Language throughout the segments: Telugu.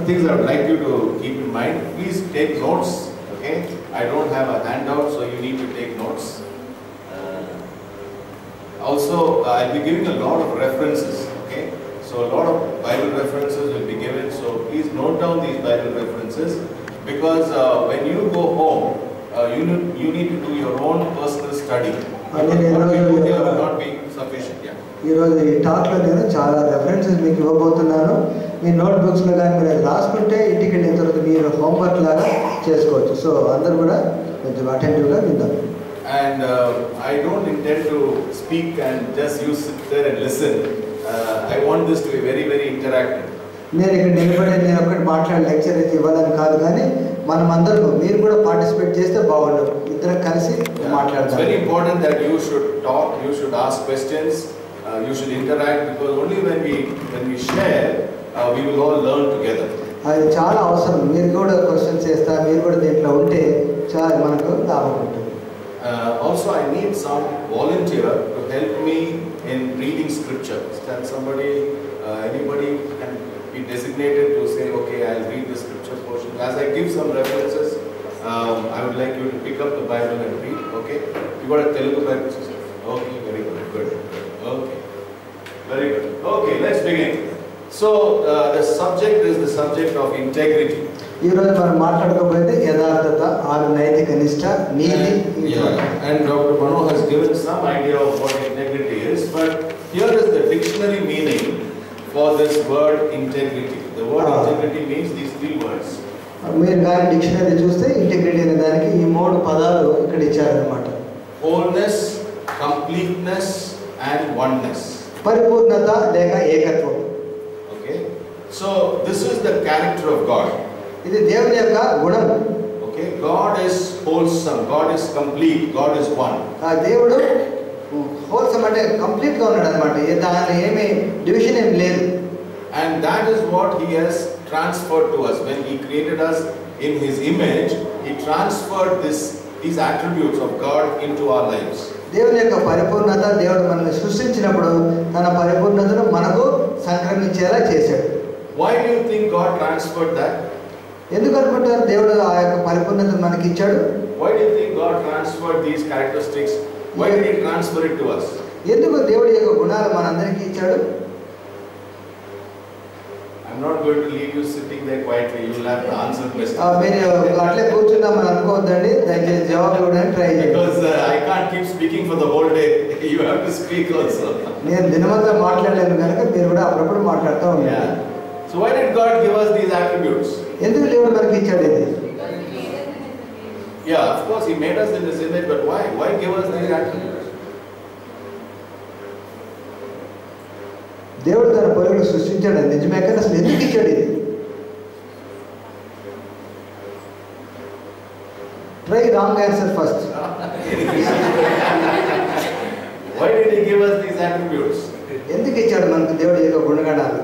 things I would like you to keep in mind. Please take notes. Okay, I don't have a handout, so you need to take notes. Uh, also, uh, I'll be giving a lot of references. Okay, so a lot of Bible references will be given. So please note down these Bible references because uh, when you go home, uh, you need you need to do your own personal study. And then What we another- do here will not be sufficient. Yeah. ఈరోజు ఈ టాక్లో నేను చాలా రెఫరెన్సెస్ మీకు ఇవ్వబోతున్నాను మీ నోట్ బుక్స్లో కానీ మీరు అది రాసుకుంటే ఇంటికి వెళ్ళిన తర్వాత మీరు హోంవర్క్ లాగా చేసుకోవచ్చు సో అందరూ కూడా కొంచెం అటెంటివ్గా విందాం And uh, I don't intend to speak and just you sit there and listen. Uh, I want this to be very, very interactive. నేను ఇక్కడ నిలబడి నేను ఒక్కటి మాట్లాడే లెక్చర్ అయితే ఇవ్వాలని కాదు కానీ మనం అందరూ మీరు కూడా పార్టిసిపేట్ చేస్తే బాగుండదు ఇద్దరం కలిసి Yeah. It's మాట్లాడదాం very important that you should talk, you should ask questions, uh, you should interact because only when we when we share, uh, we will all learn together. అది చాలా అవసరం మీరు కూడా క్వశ్చన్స్ చేస్తా మీరు కూడా దీంట్లో ఉంటే చాలా మనకు లాభం ఉంటుంది Uh, also, I need some volunteer to help me in reading scripture. Can somebody, uh, anybody can be designated to say, okay, I'll read the scripture portion. As I give some references, um, I would like you to pick up the Bible and read. Okay, you got a Telugu Bible? sister? Okay, very good, good. Okay, very good. Okay, let's begin. So uh, the subject is the subject of integrity. ఈరోజు మనం మాట్లాడుకోబోయేది యథార్థత ఆరు నైతిక నిష్ట నీతి And, yeah, and Dr. Mano has given some idea of what integrity is, but here is the dictionary meaning for this word integrity. The word Ah. integrity means these three words. మీరు కానీ డిక్షనరీ చూస్తే ఇంటిగ్రిటీ అనే దానికి ఈ మూడు పదాలు ఇక్కడ ఇచ్చారనమాట Wholeness, completeness, and oneness. పరిపూర్ణత లేక ఏకత్వం Okay? So this is the character of God. ఇది దేవుని యొక్క గుణం Okay? God is wholesome, God is complete, God is one. ఆ దేవుడు హోల్సమ్ అంటే కంప్లీట్ గా ఉన్నాడు అనమాట దానిలో ఏమి డివిజన్ ఏమి లేదు And that is what He has transferred to us. When He created us in His image, He transferred this, these attributes of God into our lives. దేవుని యొక్క పరిపూర్ణత దేవుడు మనల్ని సృష్టించినప్పుడు తన పరిపూర్ణతను మనకు సంక్రమించేలా చేశాడు Why do you think God transferred that? ఎందుకు అనుకుంటారు దేవుడు ఆ యొక్క పరిపూర్ణతను మనకి ఇచ్చాడు Why do you think God transferred these characteristics? Why did He transfer it to us? ఎందుకు దేవుడి యొక్క గుణాలు మనందరికీ ఇచ్చాడు I'm not going to leave you sitting there quietly. You will have to answer ఆ, questions. మీరు అట్లే కూర్చుందామని అనుకోవద్దండి దయచేసి జవాబు ఇవ్వడానికి ట్రై చేయండి Because uh, I can't keep speaking for the whole day. You have to speak also. నేను దినమంతా మాట్లాడలేను కనుక మీరు కూడా అప్పుడప్పుడు మాట్లాడుతూ ఉండండి Yeah. So why did God give us these attributes? ఎందుకు దేవుడు మనకి ఇచ్చాడు ఇది Yeah, of course, He made us in His image, but why? Why give us these attributes? దేవుడు తన పొరుగులు సృష్టించాడు అది నిజమే కానీ అసలు ఎందుకు ఇచ్చాడు ఇది try wrong answer first why did He give us these attributes? ఎందుకు ఇచ్చాడు మనకు దేవుడి యొక్క గుణగణాలు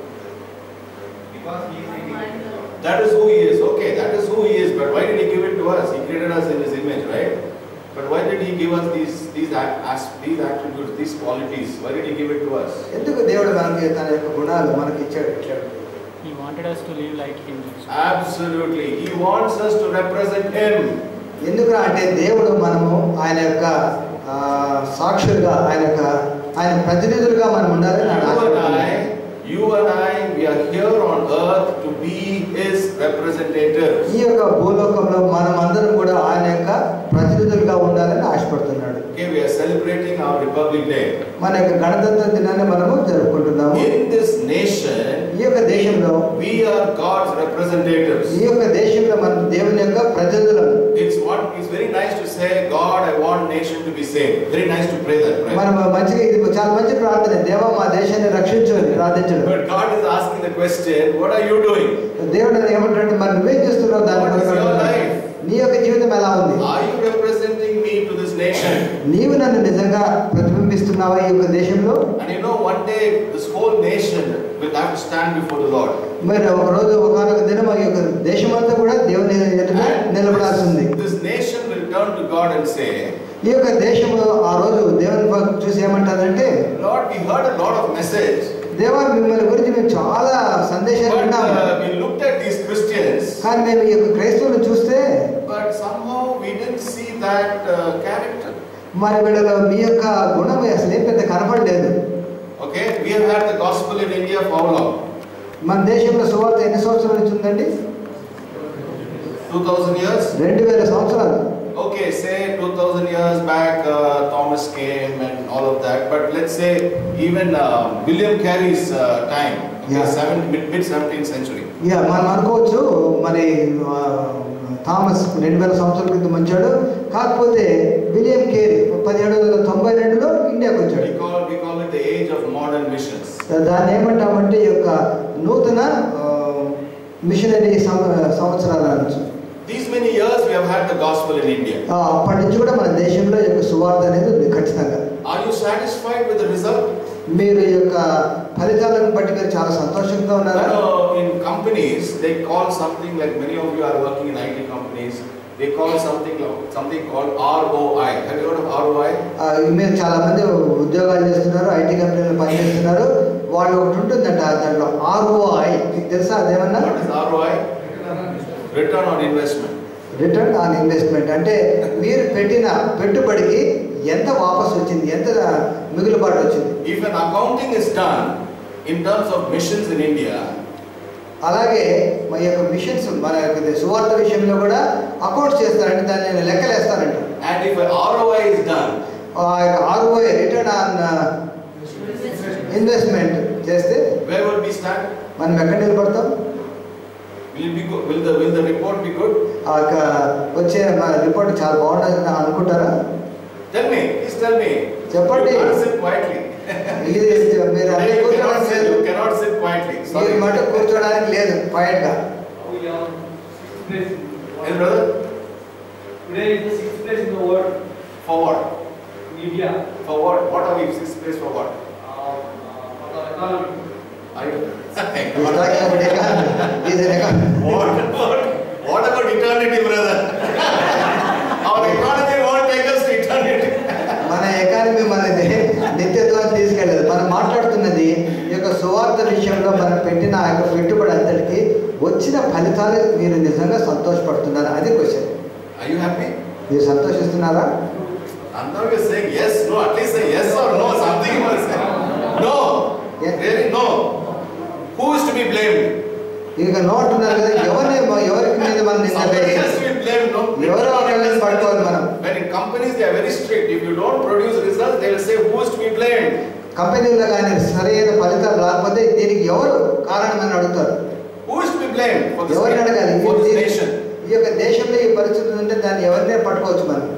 That is who He is. Okay, that is who He is. But why did He give it to us? He created us in His image, right? But why did He give us these these act- as- these attributes, these qualities? Why did He give it to us? ఎందుకు దేవుడు మనకి తన యొక్క గుణాలు మనకి ఇచ్చాడు ఇచ్చాడు He wanted us to live like him. Absolutely, He wants us to represent Him. ఎందుకు అంటే దేవుడు మనము ఆయన యొక్క ఆ, సాక్షులుగా ఆయన యొక్క ఆయన ప్రతినిధులుగా మనం ఉండాలని ఆయన You and ఆశపడుతున్నాడు. I, you and I, we are here on earth to be His representatives. ఈ యొక్క భూలోకంలో మనం అందరం కూడా ఆయన యొక్క ప్రతినిధులుగా ఉండాలని ఆశపడుతున్నాడు Okay, we are celebrating our Republic Day. మన యొక్క గణతంత్ర దినాన్ని మనము జరుపుకుంటున్నాము In this nation, ఈ యొక్క దేశంలో we are God's representatives. ఈ యొక్క దేశంలో మనం దేవుని యొక్క ప్రతినిధులం It's what it's very nice to say, God, I want nation to be saved. Very nice to pray that, right? మనం మంచిగా ఇది చాలా మంచి ప్రార్థన దేవా మా దేశాన్ని రక్షించు అని ప్రార్థించడం But God is asking the question, what are you doing? దేవుడు ఏమంటాడు మరి నువ్వేం చేస్తున్నావు దాని What is కొరకు your అడుగుతున్నాడు. life? నీ యొక్క జీవితం ఎలా ఉంది Are you representing me to this nation? నీవు నన్ను నిజంగా ప్రతిబింబిస్తున్నావా ఈ యొక్క దేశంలో And you know, one day this whole nation will have to stand before the Lord. మరి ఒక రోజు ఒకనొక దినం ఈ యొక్క దేశమంతా కూడా దేవుని ఎదుట నిలబడాల్సి ఉంది And this, this nation will turn to God and say, ఈ యొక్క దేశము ఆ రోజు దేవుని వైపు చూసి ఏమంటారంటే Lord, we heard a lot of message, దేవా మిమ్మల్ని గురించి మేము చాలా సందేశాలు but విన్నాము uh, we looked at కానీ మేము ఈ యొక్క క్రైస్తవులను చూస్తే but somehow we didn't see that uh, character. మరి వీళ్ళలో మీ యొక్క గుణం అసలు ఏం పెద్ద కనపడలేదు Okay, we have had the gospel in India for how long? మన దేశంలో సువార్త ఎన్ని సంవత్సరాల నుంచి ఉందండి 2000 years? రెండు వేల సంవత్సరాలు Okay, say 2000 years back, uh, Thomas came and all of that. But let's say even uh, William Carey's uh, time, okay, Yeah. seven, mid, mid 17th century. ఇక మనం అనుకోవచ్చు మరి ఆ, థామస్ రెండు వేల సంవత్సరాల క్రితం వచ్చాడు కాకపోతే విలియం కేరీ పదిహేడు వందల తొంభై రెండులో ఇండియాకి వచ్చాడు We call, we call it the age of modern missions. దాన్ని ఏమంటామంటే ఈ యొక్క నూతన ఆ, మిషనరీ సం- సంవత్సరాల నుంచి These many years we have had the gospel in India. ఆ, అప్పటి నుంచి కూడా మన దేశంలో ఈ యొక్క సువార్త అనేది ఉంది ఖచ్చితంగా Are you satisfied with the result? మీరు ఈ యొక్క ఫలితాలను బట్టి మీరు చాలా సంతోషంగా You ఉన్నారా know, in companies, they call something like many of you are working in IT companies. They call something like- something called ROI. Have you heard of ROI? ఆ, మీరు చాలా మంది ఉద్యోగాలు చేస్తున్నారు ఐటీ కంపెనీలో పనిచేస్తున్నారు వాళ్ళు ఒకటి ఉంటుందంట దాంట్లో ఆర్ఓఐ మీకు తెలుసా అదేమన్నా What is ROI? Return on investment. Return on investment అంటే మీరు పెట్టిన పెట్టుబడికి ఎంత వాపస్ వచ్చింది ఎంత మిగులుబాటు వచ్చింది If an accounting is done in terms of missions in India, అలాగే మన యొక్క మిషన్స్ మన యొక్క సువార్త విషయంలో కూడా అకౌంట్స్ చేస్తారంటే దాన్ని లెక్కలు వేస్తారంట and if an ROI is done, ఆ యొక్క ఆర్ఓఐ రిటర్న్ ఆన్ ఇన్వెస్ట్మెంట్ చేస్తే where will we stand? మనం ఎక్కడ నిలబడతాం Will it be good? Will the will the report be good? ఆ యొక్క వచ్చే మన రిపోర్ట్ చాలా బాగుంటుంది అనుకుంటారా Tell me. Please tell me. చెప్పండి. You can't sit quietly. ఇది మీరు అన్ని you cannot కూర్చోడానికి sit. లేదు You cannot sit quietly. మీరు Sorry. మటు కూర్చోడానికి లేదు క్వైట్ గా We are sixth place in the Yes, world. brother. Today is the sixth place in the world For what? media. For what? What are we sixth place for what? Uh, uh, for the economy. Are you? He's talking about economy. He's an economy. what about what about eternity, brother? Our economy won't take us to eternity. మన ఎకానమీ మనది నిత్యత్వం తీసుకెళ్ళదు మనం మాట్లాడుతున్నది ఈ యొక్క సువార్త విషయంలో మనం పెట్టిన ఆ యొక్క పెట్టుబడి అంతటికి వచ్చిన ఫలితాలు మీరు నిజంగా సంతోషపడుతున్నారు అది క్వశ్చన్ Are you happy? మీరు సంతోషిస్తున్నారా And now you're saying yes, no, at least say yes or no, something you must say. No. Yes. Really? No. Who is to be blamed? ఇక నో అంటున్నారు కదా ఎవరిని ఎవరికి మీద మనం నింద Somebody వేయాలి? has to be blamed, no? ఎవరో ఒకరిని పట్టుకోవాలి మనం When in companies they are very strict. If you don't produce results, they will say who is to be blamed. కంపెనీలో కానీ సరైన ఫలితాలు రాకపోతే దీనికి ఎవరు కారణమని అడుగుతారు Who is to be blamed for this, ఎవరిని అడగాలి for this ఈ- nation? ఈ యొక్క దేశంలో ఈ పరిస్థితి ఉంటే దాన్ని ఎవరినే పట్టుకోవచ్చు మనం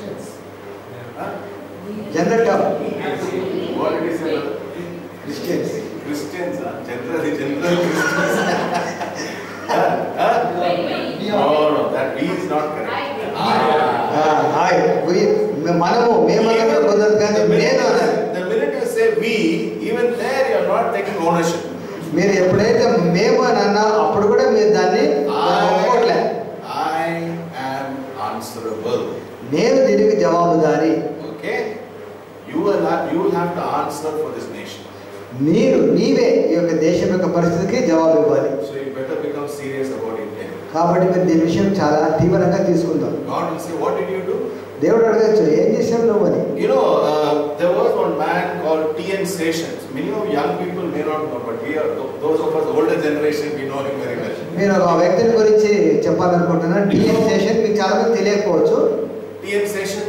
Huh? General top What did he say? Christians Christians, huh? generally, general Christians. huh? Huh? No, no, that we is not correct. Ah. Hi మనము మేమన్నా కుదరదు కానీ The minute, నేను అనాలి. you- the minute you say we, even there you are not taking ownership. మీరు ఎప్పుడైతే మేము అని అన్నా అప్పుడు కూడా మీరు దాన్ని ఒప్పుకోవట్లే I, I am answerable. నేను దీనికి జవాబుదారి Okay? You will have, you will have to answer for this nation. మీరు నీవే ఈ యొక్క దేశం యొక్క పరిస్థితికి జవాబు ఇవ్వాలి So you better become serious about it. then. కాబట్టి మీరు దీని విషయం చాలా తీవ్రంగా తీసుకుందాం God will say, What did you do? దేవుడు అడగచ్చు ఏం చేశావు నువ్వు అని You know, uh, there was one man called T.N. Sessions. Many of young people may not know, but we are, those of us older generation, we know him very well. నేను ఒక వ్యక్తిని గురించి చెప్పాలనుకుంటున్నాను డిఎం స్టేషన్ మీకు చాలా మంది తెలియకపోవచ్చు T.N. Session?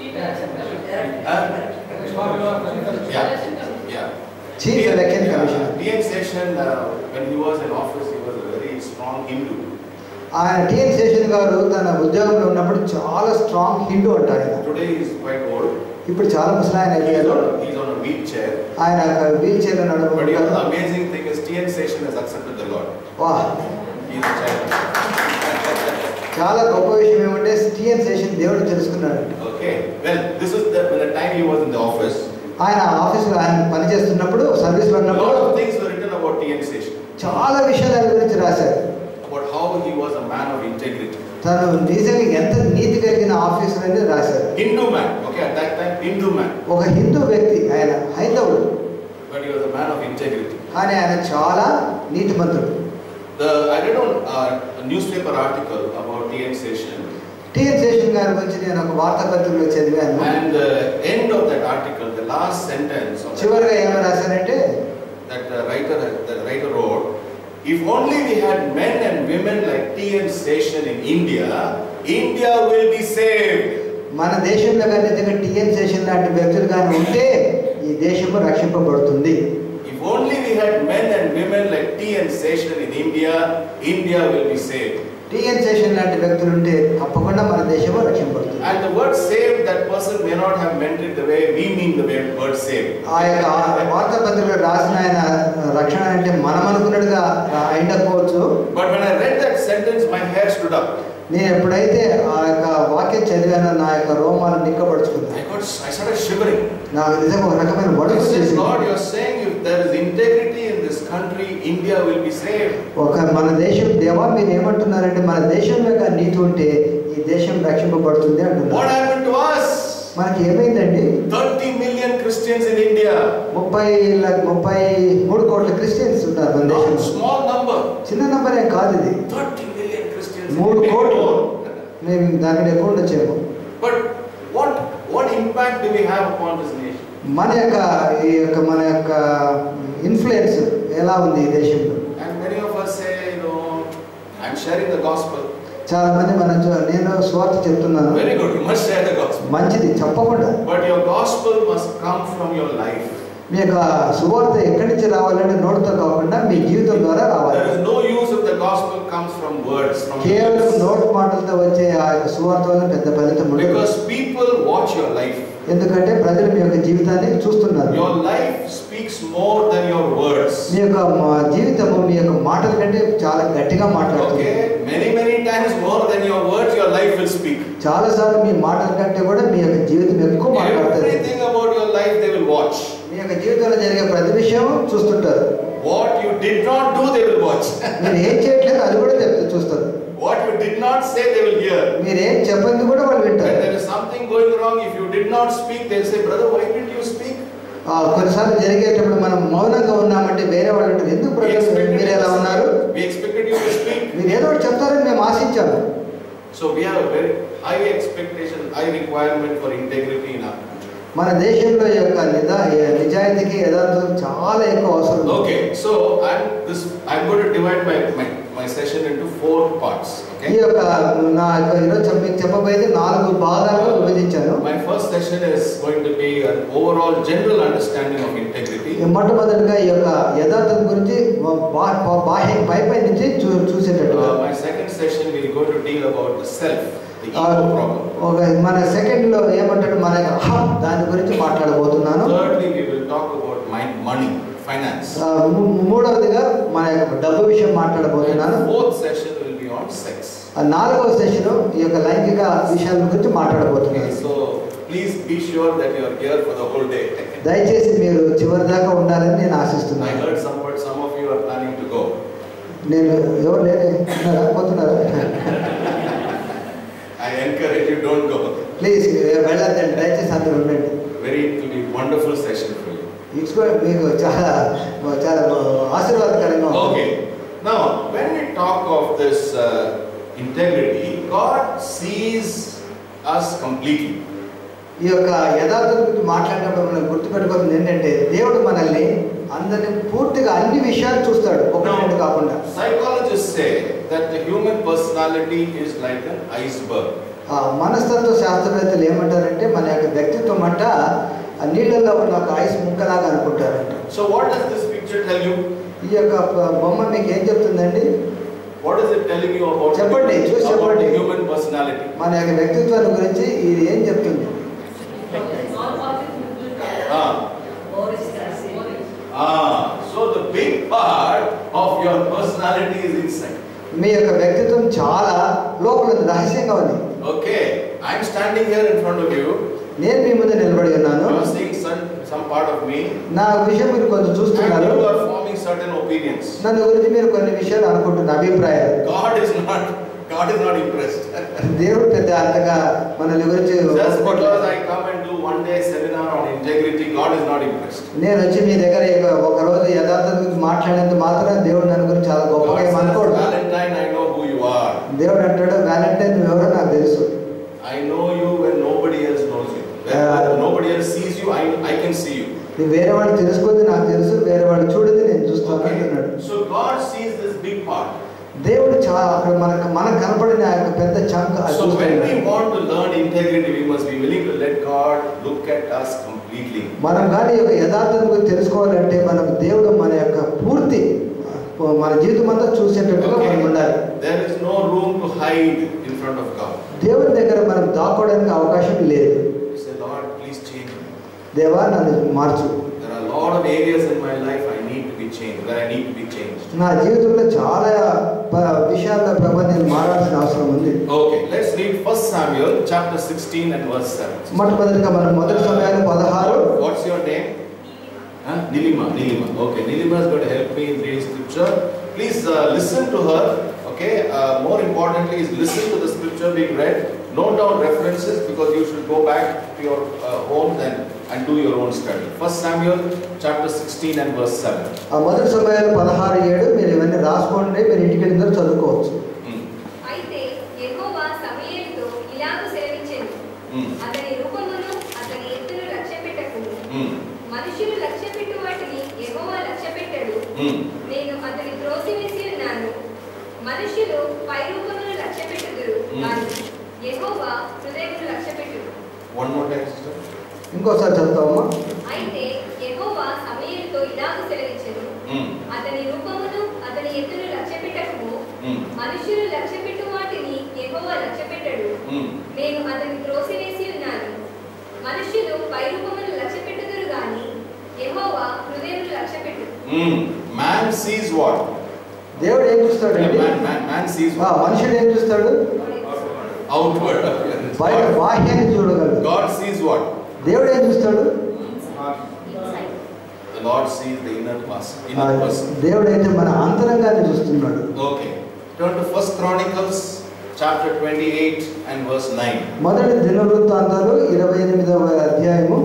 Huh? Yeah. Yeah. Chief election commissioner T.N. Session, uh, when he was in office, he was a very strong Hindu. ఆయన టిఎన్ శేషన్ గారు తన ఉద్యోగంలో ఉన్నప్పుడు చాలా స్ట్రాంగ్ హిందూ అంటారు ఆయన Today he is quite old. ఇప్పుడు చాలా ముసలాయన He is అయిపోయారు on a, he is on a wheelchair. ఆయన wheelchair But you know, the నడుపు amazing thing is T.N. Session has accepted the Lord. వా He is a child. చాలా గొప్ప విషయం ఏమంటే టిఎన్ శేషన్ దేవుడు తెలుసుకున్నాడు Okay. Well, this is the, the time he was in the office. ఆయన ఆఫీస్లో ఆయన పనిచేస్తున్నప్పుడు సర్వీస్లో A ఉన్నప్పుడు lot of things were written about T.N. Session. చాలా విషయాలు ఆయన గురించి రాశారు About how he was a man of integrity. తను నిజంగా ఎంత నీతి కలిగిన ఆఫీసర్ అనేది రాశారు Hindu man. Okay, at that time, Hindu man. ఒక హిందూ వ్యక్తి ఆయన హైందవుడు But he was a man of integrity. కానీ ఆయన చాలా నీతిమంతుడు The I read on uh, a newspaper article about TN Session, TN Seshan గారి గురించి నేను ఒక వార్తాపత్రికలో చదివాను and the end of that article, the last sentence of that చివరిగా ఏమని రాశారంటే that the writer the writer wrote, if only we had men and women like T.N. Session in India, India will be saved. మన దేశంలో కానీ నిజంగా టిఎన్ శేషన్ లాంటి వ్యక్తులు కానీ ఉంటే ఈ దేశము రక్షింపబడుతుంది If only we had men and women like T.N. Session in India, India will be saved. TN Seshan లాంటి వ్యక్తులు ఉంటే తప్పకుండా మన దేశము రక్షింపబడుతుంది And the word saved, that person may not have meant it the way we mean the way- word saved. ఆ యొక్క వార్తాపత్రికలో రాసిన ఆయన రక్షణ అంటే మనం అనుకున్నట్టుగా అయిండకపోవచ్చు But when I read that sentence, my hair stood up. నేను ఎప్పుడైతే ఆ యొక్క వాక్యం చదివానో నా యొక్క రోమాలు నిక్కబడుచుకున్నాను I got, I started shivering. నాకు నిజంగా ఒక రకమైన I వణుకు said, చేసింది Lord, you're saying if there is integrity in this country, India will be saved. ఒక మన దేశం దేవా మీరు ఏమంటున్నారంటే మన దేశంలో కానీ నీతి ఉంటే ఈ దేశం రక్షింపబడుతుంది What అంటున్నారు happened to us? మనకి ఏమైందండి 30 million Christians in India. ముప్పై ల- ముప్పై మూడు కోట్ల క్రిస్టియన్స్ ఉన్నారు మన Not దేశంలో small number. చిన్న నంబర్ ఏం కాదు ఇది 30 million Christians. in మూడు India. కోట్లు మేము దానికంటే ఎక్కువ ఉండొచ్చేమో But what what impact do we have upon this nation? మన యొక్క ఈ యొక్క మన యొక్క ఇన్ఫ్లుయెన్స్ ఎలా ఉంది ఈ దేశంలో And many of us say, you know, I'm sharing the gospel. చాలా మంది మన చూ- నేను స్వార్థ చెప్తున్నాను Very good, you must share the gospel. మంచిది చెప్పకుండా But your gospel must come from your life. మీ యొక్క సువార్త ఎక్కడి నుంచి రావాలంటే నోటితో కాకుండా మీ జీవితం ద్వారా రావాలి There is no use if the gospel comes from words, from కేవలం lips. నోటి మాటలతో వచ్చే ఆ యొక్క సువార్త వల్ల పెద్ద ఫలితం ఉండదు Because people watch your life. ఎందుకంటే ప్రజలు మీ యొక్క జీవితాన్ని చూస్తున్నారు Your life speaks more than your words. మీ యొక్క మా- జీవితము మీ యొక్క మాటల కంటే చాలా గట్టిగా మాట్లాడుతుంది Okay, many, many times more than your words, your life will speak. చాలా సార్లు మీ మాటల కంటే కూడా మీ యొక్క జీవితం ఎక్కువ మాట్లాడుతుంది Everything about your life they will watch. మీ యొక్క జీవితంలో జరిగే ప్రతి విషయం చూస్తుంటారు What you did not do, they will watch. మీరు ఏం చేయట్లేదు అది కూడా చెప్తే చూస్తారు what you did not say, they will hear. మీరు ఏం చెప్పంది కూడా వాళ్ళు When వింటారు there is something going wrong, if you did not speak, they'll say, Brother, why didn't you speak? ఆ, కొన్నిసార్లు జరిగేటప్పుడు మనం మౌనంగా ఉన్నామంటే వేరే వాళ్ళు అంటారు ఎందుకు We బ్రదర్ expected, మీరు you ఎలా to ఉన్నారు speak. we expected you to speak. మీరు ఏదో ఒకటి చెప్తారని మేము ఆశించాము So we have a very high expectation, high requirement for integrity in our country. మన దేశంలో ఈ యొక్క నిజా నిజాయితీకి యథార్థం చాలా ఎక్కువ అవసరం ఉంది. Okay, so I'm this. I'm going to divide my my, my session into four parts. ఈ Okay. యొక్క నా యొక్క ఈరోజు చెప్ప- మీకు చెప్పబోయేది నాలుగు భాగాలుగా విభజించాను My first session is going to be an overall general understanding of integrity. ఈ మొట్టమొదటిగా ఈ యొక్క యథార్థం గురించి బా- బా- బాహ్య పై పై నుంచి చూ చూసేటట్టుగా Uh, my second session we're going to deal about the self, the ఆ, ego problem. ఒక మన సెకండ్ లో ఏమంటాడు మన యొక్క అహం దాని గురించి మాట్లాడబోతున్నాను Thirdly, we will talk about mind, money, finance. ఆ, మూ- మూడవదిగా మన యొక్క డబ్బు విషయం మాట్లాడబోతున్నాను And fourth session will be on sex. ఆ నాలుగవ సెషన్ ఈ యొక్క లైంగిక విషయాల గురించి Okay, మాట్లాడబోతున్నాను so please be sure that you are here for the whole day. దయచేసి మీరు చివరి దాకా ఉండాలని నేను I ఆశిస్తున్నాను heard some, some of you are planning to go. నేను ఎవరు లేరే ఉన్నారా? పోతున్నారా I encourage you, don't go. Please వెళ్ళొద్దండి దయచేసి అందరూ ఉండండి Very, it will be wonderful session for you. It's కూడా మీకు చాలా చాలా ఆశీర్వాదకరంగా ఉంటుంది. Okay. Now, when we talk of this uh, integrity, God sees us completely. ఈ యొక్క యథార్థం గురించి మాట్లాడినప్పుడు మనం గుర్తుపెట్టుకోవాల్సింది ఏంటంటే దేవుడు మనల్ని అందరిని పూర్తిగా అన్ని విషయాలు చూస్తాడు ఒకటి రెండు కాకుండా Psychologists say that the human personality is like an iceberg. ఆ మనస్తత్వ శాస్త్రవేత్తలు ఏమంటారంటే మన యొక్క వ్యక్తిత్వం అంట ఆ నీళ్ళల్లో ఉన్న ఒక ఐస్ ముక్కలాగా అనుకుంటారంట So, what does this picture tell you? ఈ యొక్క ప- బొమ్మ మీకు ఏం చెప్తుందండి What is it telling you about, చెప్పండి, the, చూసి about the చెప్పండి. human personality? మన యొక్క వ్యక్తిత్వాన్ని గురించి ఇది ఏం చెప్తుంది Ah, ah, so the big part of your personality is inside. మీ యొక్క వ్యక్తిత్వం చాలా లోపల ఉంది, రహస్యంగా ఉంది Okay, I'm standing here in front of you. నేను మీ ముందు నిలబడి ఉన్నాను You are seeing some, some part of me. నా విషయం మీరు కొంచెం And చూస్తున్నారు you are forming certain opinions. నన్ను గురించి మీరు కొన్ని విషయాలు అనుకుంటున్న అభిప్రాయాలు God is not God is not impressed. దేవుడు పెద్ద అంతగా మనల్ని గురించి Just ఒప్పుకోవట్లేదు. because I come and do one day seminar on integrity, God is not impressed. నేను వచ్చి మీ దగ్గర ఇక ఒక రోజు యథార్థత గురించి మాట్లాడేంత మాత్రం దేవుడు నన్ను గురించి చాలా గొప్పగా God ఏం says, అనుకోడు Valentine, I know who you are. దేవుడు అంటాడు వ్యాలంటైన్ నువ్వెవరో నాకు తెలుసు I know you when nobody else knows you. When Yeah. nobody else sees you, I, I can see you. నువ్వు వేరే వాళ్ళు తెలుసుకుంది నాకు తెలుసు వేరే వాళ్ళు చూడదు నేను చూస్తాను అంటున్నాడు So God sees this big part. దేవుడు చాలా అక్కడ మనకు మనకు కనపడిన ఆ యొక్క పెద్ద చంక్ అది So when we చూస్తున్నాడు. want to learn integrity, we must be willing to let God look at us completely. మనం కానీ ఈ యొక్క యథార్థత గురించి తెలుసుకోవాలంటే మనం దేవుడు మన యొక్క పూర్తి మన జీవితం అంతా చూసేటట్టుగా మనం ఉండాలి There is no room to hide in front of God. దేవుడి దగ్గర మనం దాక్కోవడానికి అవకాశం లేదు You say, Lord, please change me. దేవా నన్ను మార్చు There are a lot of areas in my life I need to be changed, where I need to be changed. నా జీవితంలో చాలా ప- విషయాల్లో ప్రభా నేను మారాల్సిన అవసరం ఉంది Okay, let's read 1 Samuel chapter 16 and verse 7. మొట్టమొదటిగా మనం మొదటి సమయాలు పదహారు What's your name? Huh? Nilima, Nilima. Okay, Nilima is going to help me in reading scripture. Please uh, listen to her. Okay, uh, more importantly is listen to the scripture being read. Note down references because you should go back to your uh, homes and, and do your own study. 1 Samuel chapter 16 and verse 7. ఆ మొదటి సమయాలు పదహారు ఏడు మీరు ఇవన్నీ రాసుకోండి మీరు ఇంటికి వెళ్ళిన తర్వాత చదువుకోవచ్చు Mm. అయితే యెహోవా సమూయేలుతో ఇలాగు సెలవిచ్చెను Mm. అతని రూపమును అతని ఎత్తును లక్ష్యపెట్టకుము Mm. మనుషులు లక్ష్యపెట్టు వాటిని యెహోవా లక్ష్యపెట్టడు Mm. నేను అతని త్రోసివేసి ఉన్నాను మనుషులు పై రూపమును లక్ష్యపెట్టుదురు Hmm. కానీ యెహోవా హృదయమును లక్ష్యపెట్టుడు One more time, sister. ఇంకోసారి చదువుతామమ్మా అయితే యెహోవా సమూయేలుతో ఇలాగు సెలవిచ్చెను Mm. అతని రూపమును అతని ఎత్తును లక్ష్యపెట్టకము Mm. మనుషులు లక్ష్యపెట్టు వాటిని యెహోవా లక్ష్యపెట్టడు Mm. నేను అతన్ని త్రోసివేసి ఉన్నాను మనుషులు పై రూపమును లక్ష్య పెట్టుదురు గాని యెహోవా హృదయమును లక్ష్య పెట్టు Mm. Man sees what? దేవుడు ఏం Yeah, చూస్తాడండి man, man, man sees ఆ, what? మనుషుడు ఏం చూస్తాడు Outward బయట appearance. బాహ్యాన్ని చూడగలడు God sees what? దేవుడు ఏం చూస్తాడు The Lord sees the inner person. ఆ, Inner person. దేవుడు అయితే మన అంతరంగాన్ని చూస్తున్నాడు Okay. Turn to First Chronicles chapter 28 and verse 9. మొదటి దినవృత్తాంతాలు ఇరవై ఎనిమిదవ అధ్యాయము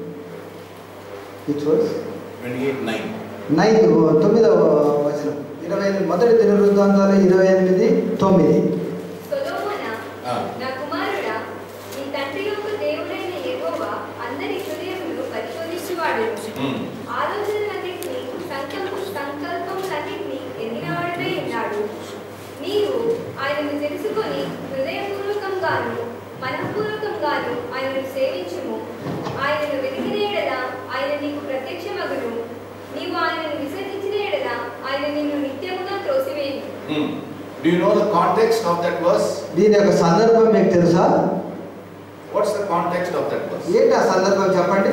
Which was? 28 9. నైన్త్ తొమ్మిదవ వచనం ఇరవై ఎనిమిది మొదటి దినవృత్తాంతాలు ఇరవై ఎనిమిది తొమ్మిది సొలొమోన Ah. నా కుమారుడా నీ తండ్రి యొక్క దేవుడైన యెహోవా అందరి హృదయమును పరిశోధించువాడు Mm. ఆలోచనలన్నింటినీ సంకల్ప సంకల్పములన్నింటినీ ఎరిగినవాడై ఉన్నాడు నీవు ఆయనను తెలుసుకొని హృదయపూర్వకంగాను మనఃపూర్వకంగాను ఆయనను సేవించుము ఆయనను వెతికిన ఎడల ఆయన నీకు ప్రత్యక్షమగును నీవు ఆయనను విసర్జించిన ఎడల ఆయన నిన్ను నిత్యముగా త్రోసివేయను Mm. Do you know the context of that verse? దీని యొక్క సందర్భం మీకు తెలుసా What's the context of that verse? ఏంటి ఆ సందర్భం చెప్పండి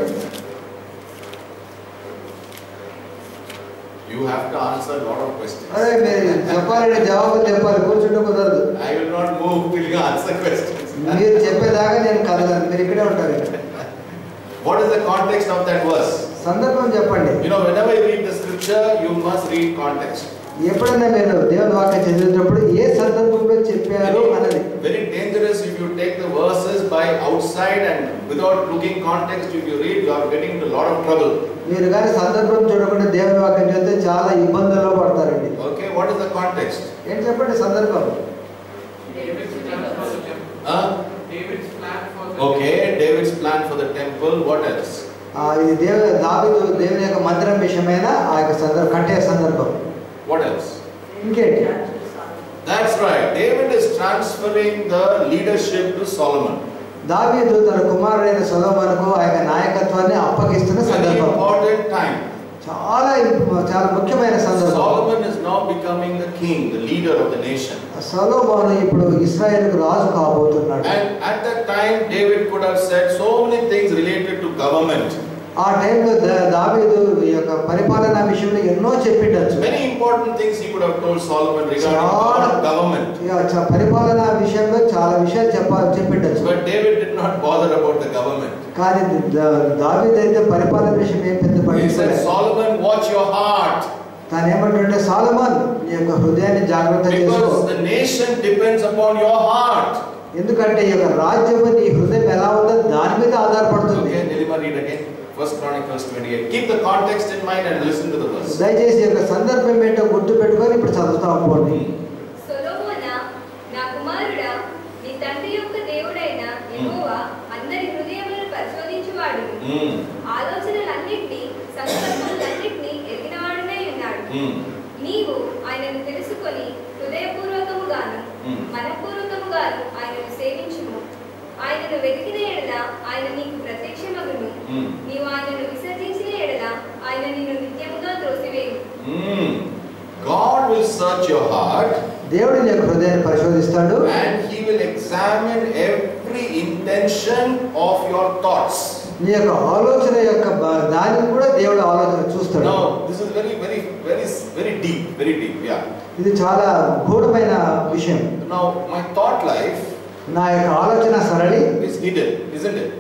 You have to answer a lot of questions. అదే మీరు చెప్పాలంటే జవాబులు చెప్పాలి కూర్చుంటే కుదరదు I will not move till you answer questions. మీరు చెప్పేదాకా నేను కదలను మీరు ఇక్కడే ఉంటారు What is the context of that verse? సందర్భం చెప్పండి You know, whenever you read the scripture, you must read context. ఎప్పుడైనా మీరు దేవుని వాక్యం చదివేటప్పుడు ఏ సందర్భంలో చెప్పారు అన్నది Very, very dangerous if you take the verses by outside and without looking context, if you read, you are getting into a lot of trouble. మీరు కానీ సందర్భం చూడకుండా దేవుని వాక్యం చదివితే చాలా ఇబ్బందుల్లో పడతారండి Okay, what is the context? ఏంటి చెప్పండి సందర్భం David's plan for the temple. Huh? David's plan for the Okay, David's plan for the temple, what else? ఆ, ఇది దేవ దావిదు దేవుని యొక్క మందిరం విషయమైన ఆ యొక్క సందర్భం కట్టే సందర్భం What else? ఇంకేంటి That's right, David is transferring the leadership to Solomon. దావీదు తన కుమారుడైన సొలొమోనుకు ఆ యొక్క నాయకత్వాన్ని అప్పగిస్తున్న Very సందర్భం important time. చాలా ఇంప- చాలా ముఖ్యమైన సందర్భం Solomon is now becoming the king, the leader of the nation. సొలొమోను ఇప్పుడు ఇస్రాయేల్కు రాజు కాబోతున్నాడు And at that time, David could have said so many things related to government. ఆ టైంలో దా- దావీదు ఈ యొక్క పరిపాలన విషయంలో ఎన్నో చెప్పిండొచ్చు Many important things he could have told Solomon regarding చాలా God, government. ఇక చ- పరిపాలన విషయంలో చాలా విషయాలు చెప్ప చెప్పిండొచ్చు But David did not bother about the government. కానీ దా- దావీదు అయితే పరిపాలన విషయం ఏం పెద్ద He said, పట్టించుకోలేదు Solomon, watch your heart. తాను ఏమంటుంటే సాలమాన్ నీ యొక్క హృదయాన్ని జాగ్రత్త చేసుకో Because the nation nation depends upon your heart. ఎందుకంటే ఈ యొక్క రాజ్యము నీ హృదయం ఎలా ఉందో దాని మీద ఆధారపడుతుంది Okay, Nilima, read again. First Chronicles 28. Keep the context in mind and listen to the verse. దయచేసి ఈ యొక్క సందర్భం ఏంటో గుర్తు పెట్టుకొని ఇప్పుడు చదువుతా పోండి సొలొమోన నా కుమారుడా నీ తండ్రి యొక్క దేవుడైన యెహోవా అందరి హృదయములను పరిశోధించువాడు Mm. ఆలోచనలన్నింటినీ సంకల్పములన్నింటినీ ఎరిగినవాడునై ఉన్నాడు Mm. నీవు ఆయనను తెలుసుకొని హృదయపూర్వకముగాను Hmm. మనపూర్వకముగాను ఆయనను సేవించుము ఆయనను వెతికిన ఎడల ఆయన నీకు ప్రత్యక్షమగును Mm. నీవు ఆయనను విసర్జించిన ఎడల ఆయన నిన్ను నిత్యముగా త్రోసివేయు Mm. God will search your heart దేవుడు నీ యొక్క హృదయాన్ని పరిశోధిస్తాడు and He will examine every intention of your thoughts. నీ యొక్క ఆలోచన యొక్క బ- దానిని కూడా దేవుడు ఆలోచన చూస్తాడు Now, this is very, very, very, very deep, very deep. Yeah. ఇది చాలా గూఢమైన విషయం Now, my thought life నా యొక్క ఆలోచన సరళి is hidden, isn't it?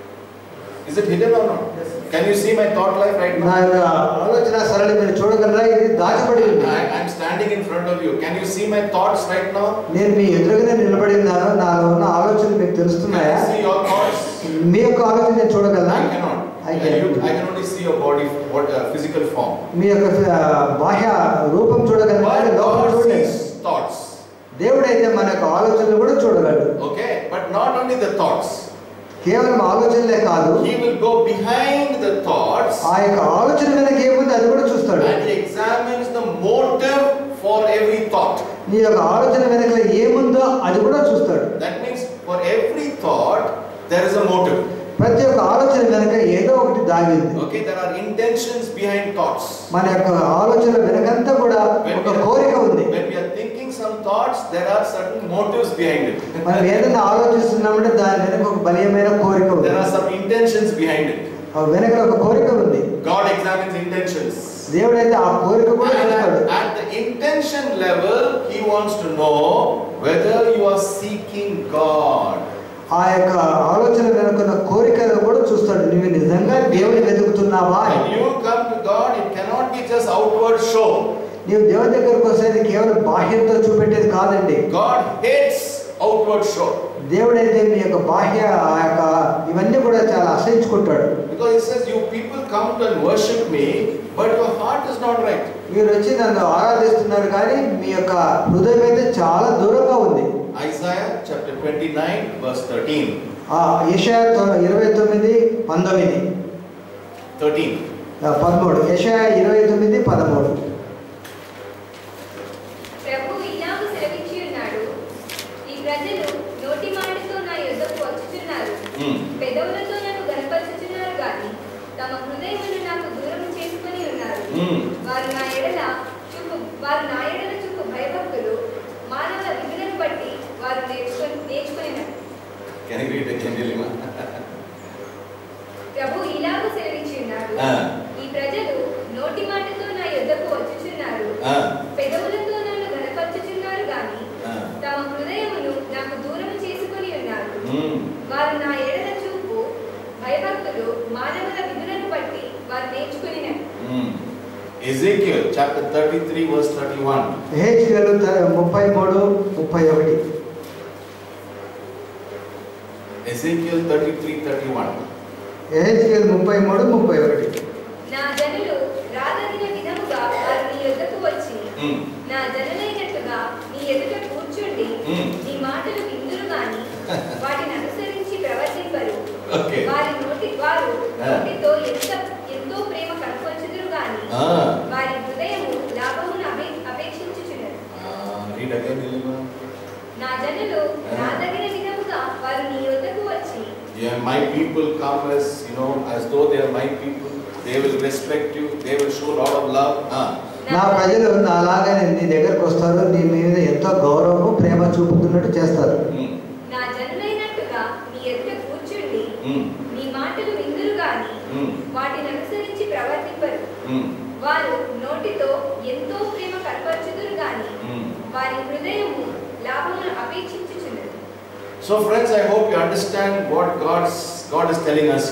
Is it hidden or not? Can you see my thought life right నా now? యొక్క ఆలోచన సరళి మీరు చూడగలరా ఇది దాచబడి ఉంది I, I'm standing in front of you. Can you see my thoughts right now? నేను మీ ఎదురుగానే నిలబడి ఉన్నాను నాలో ఉన్న ఆలోచనలు మీకు Can తెలుస్తున్నాయా I see your thoughts? మీ యొక్క ఆలోచన నేను చూడగలనా I cannot. I I, can. you, I can only see your body, what uh, physical form. మీ యొక్క ఆ, బాహ్య రూపం చూడగలను కానీ But లోపల God చూడలేదు sees thoughts. దేవుడైతే మన యొక్క ఆలోచనలు కూడా చూడగలడు Okay? But not only the thoughts. కేవలం ఆలోచనలే కాదు He will go behind the thoughts ఆ యొక్క ఆలోచన వెనక ఏముంది అది కూడా చూస్తాడు and he examines the motive for every thought. నీ యొక్క ఆలోచన వెనక ఏముందో అది కూడా చూస్తాడు That means for every thought, there is a motive. ప్రతి ఒక్క ఆలోచన వెనక ఏదో ఒకటి దాగి ఉంది Okay? There are intentions behind thoughts. మన యొక్క ఆలోచన వెనకంతా కూడా When ఒక we, కోరిక ఉంది are, when we are thinking some thoughts, there are certain motives behind it. మనం ఏదైనా ఆలోచిస్తున్నామంటే దాని వెనక ఒక బలీయమైన కోరిక ఉంది There are some intentions behind it. ఆ వెనక ఒక కోరిక ఉంది God examines intentions. దేవుడైతే ఆ కోరిక కూడా And చూస్తాడు at, at the intention level, He wants to know whether you are seeking God. ఆ యొక్క ఆలోచన వెనుకున్న కోరికలు కూడా చూస్తాడు నువ్వు నిజంగా దేవుని వెతుకుతున్నావా అని. When you come to God, it cannot be just outward show. నీవు దేవుని దగ్గరకు వస్తే కేవలం బాహ్యంతో చూపెట్టేది కాదండి God hates outward show. దేవుడైతే మీ యొక్క బాహ్య ఆ యొక్క ఇవన్నీ కూడా చాలా అసహించుకుంటాడు Because He says, You people come and worship me, but your heart is not right. మీరు వచ్చి నన్ను ఆరాధిస్తున్నారు కానీ మీ యొక్క హృదయం అయితే చాలా దూరంగా ఉంది Isaiah chapter 29, verse 13. ఆ యెషయా తొ- ఇరవై తొమ్మిది పంతొమ్మిది 13. ఆ, పదమూడు యెషయా ఇరవై తొమ్మిది పదమూడు ప్రభు ఇలాగు సెలవిచ్చి ఉన్నాడు ఈ ప్రజలు నోటి మాటతో నా యుద్ధకు వచ్చుచున్నారు Hmm. పెదవులతో నన్ను గనపరుచుచున్నారు కానీ తమ హృదయమును నాకు దూరం చేసుకొని ఉన్నారు Hmm. వారు నా ఎడల చూపు వారు నా ఎడల చూపు భయభక్తులు మానవ విధులను బట్టి వారు నేర్చుకొని నేర్చుకున్నారు Can you read again, Nilima? ప్రభు ఇలాగూ సెలవిచ్చి ఉన్నాడు ఆ. ఈ ప్రజలు నోటి మాటతో నా యుద్ధకు వచ్చుచున్నారు Ah, పెదవులతో నన్ను గనపరుచుచున్నారు గాని ah. తమ హృదయమును నాకు దూరం చేసుకొని ఉన్నారు Hmm. వారు నా ఎడల చూపు భయభక్తులు మానవుల విధులను బట్టి వారు నేర్చుకుని Hmm. Ezekiel chapter 33, verse 31. హెచ్కేలు ముప్పై మూడు ముప్పై ఒకటి Ezekiel 33, 31. హెచ్కేలు ముప్పై మూడు ముప్పై ఒకటి నా జనులు రాదగిన విధముగా వారు నీ యొద్దకు వచ్చి Hmm. నా జనులైనట్టుగా నీ ఎదుట కూర్చుండి Hmm. నీ మాటలు విందురు గాని వాటిని అనుసరించి ప్రవర్తింపరు Okay. వారి నోటి వారు Ah. నోటితో ఎంత ఎంతో ప్రేమ కనపరచుదురు గాని Ah. వారి హృదయము లాభమును అపే అపేక్షించుచున్నది Ah, read again, Nilima. నా జనులు Ah. రాదగిన విధముగా వారు నీ యొద్దకు వచ్చి Yeah, my people come as, you know, as though they are my people. They will respect you. They will show a lot of love. Ah. నా ప్రజలు నాలాగానే నీ దగ్గరకు వస్తారు నీ మీద ఎంతో గౌరవము ప్రేమ చూపుతున్నట్టు చేస్తారు Hmm. నా జనులైనట్టుగా నీ ఎదుట కూర్చుండి Hmm. నీ మాటలు విందురు గాని Hmm. వాటిని అనుసరించి ప్రవర్తింపరు Hmm. వారు నోటితో ఎంతో ప్రేమ కనపరచుదురు గాని Hmm. వారి హృదయము లాభమును అపేక్షించుచున్నది So, friends, I hope you understand what God's God is telling us here.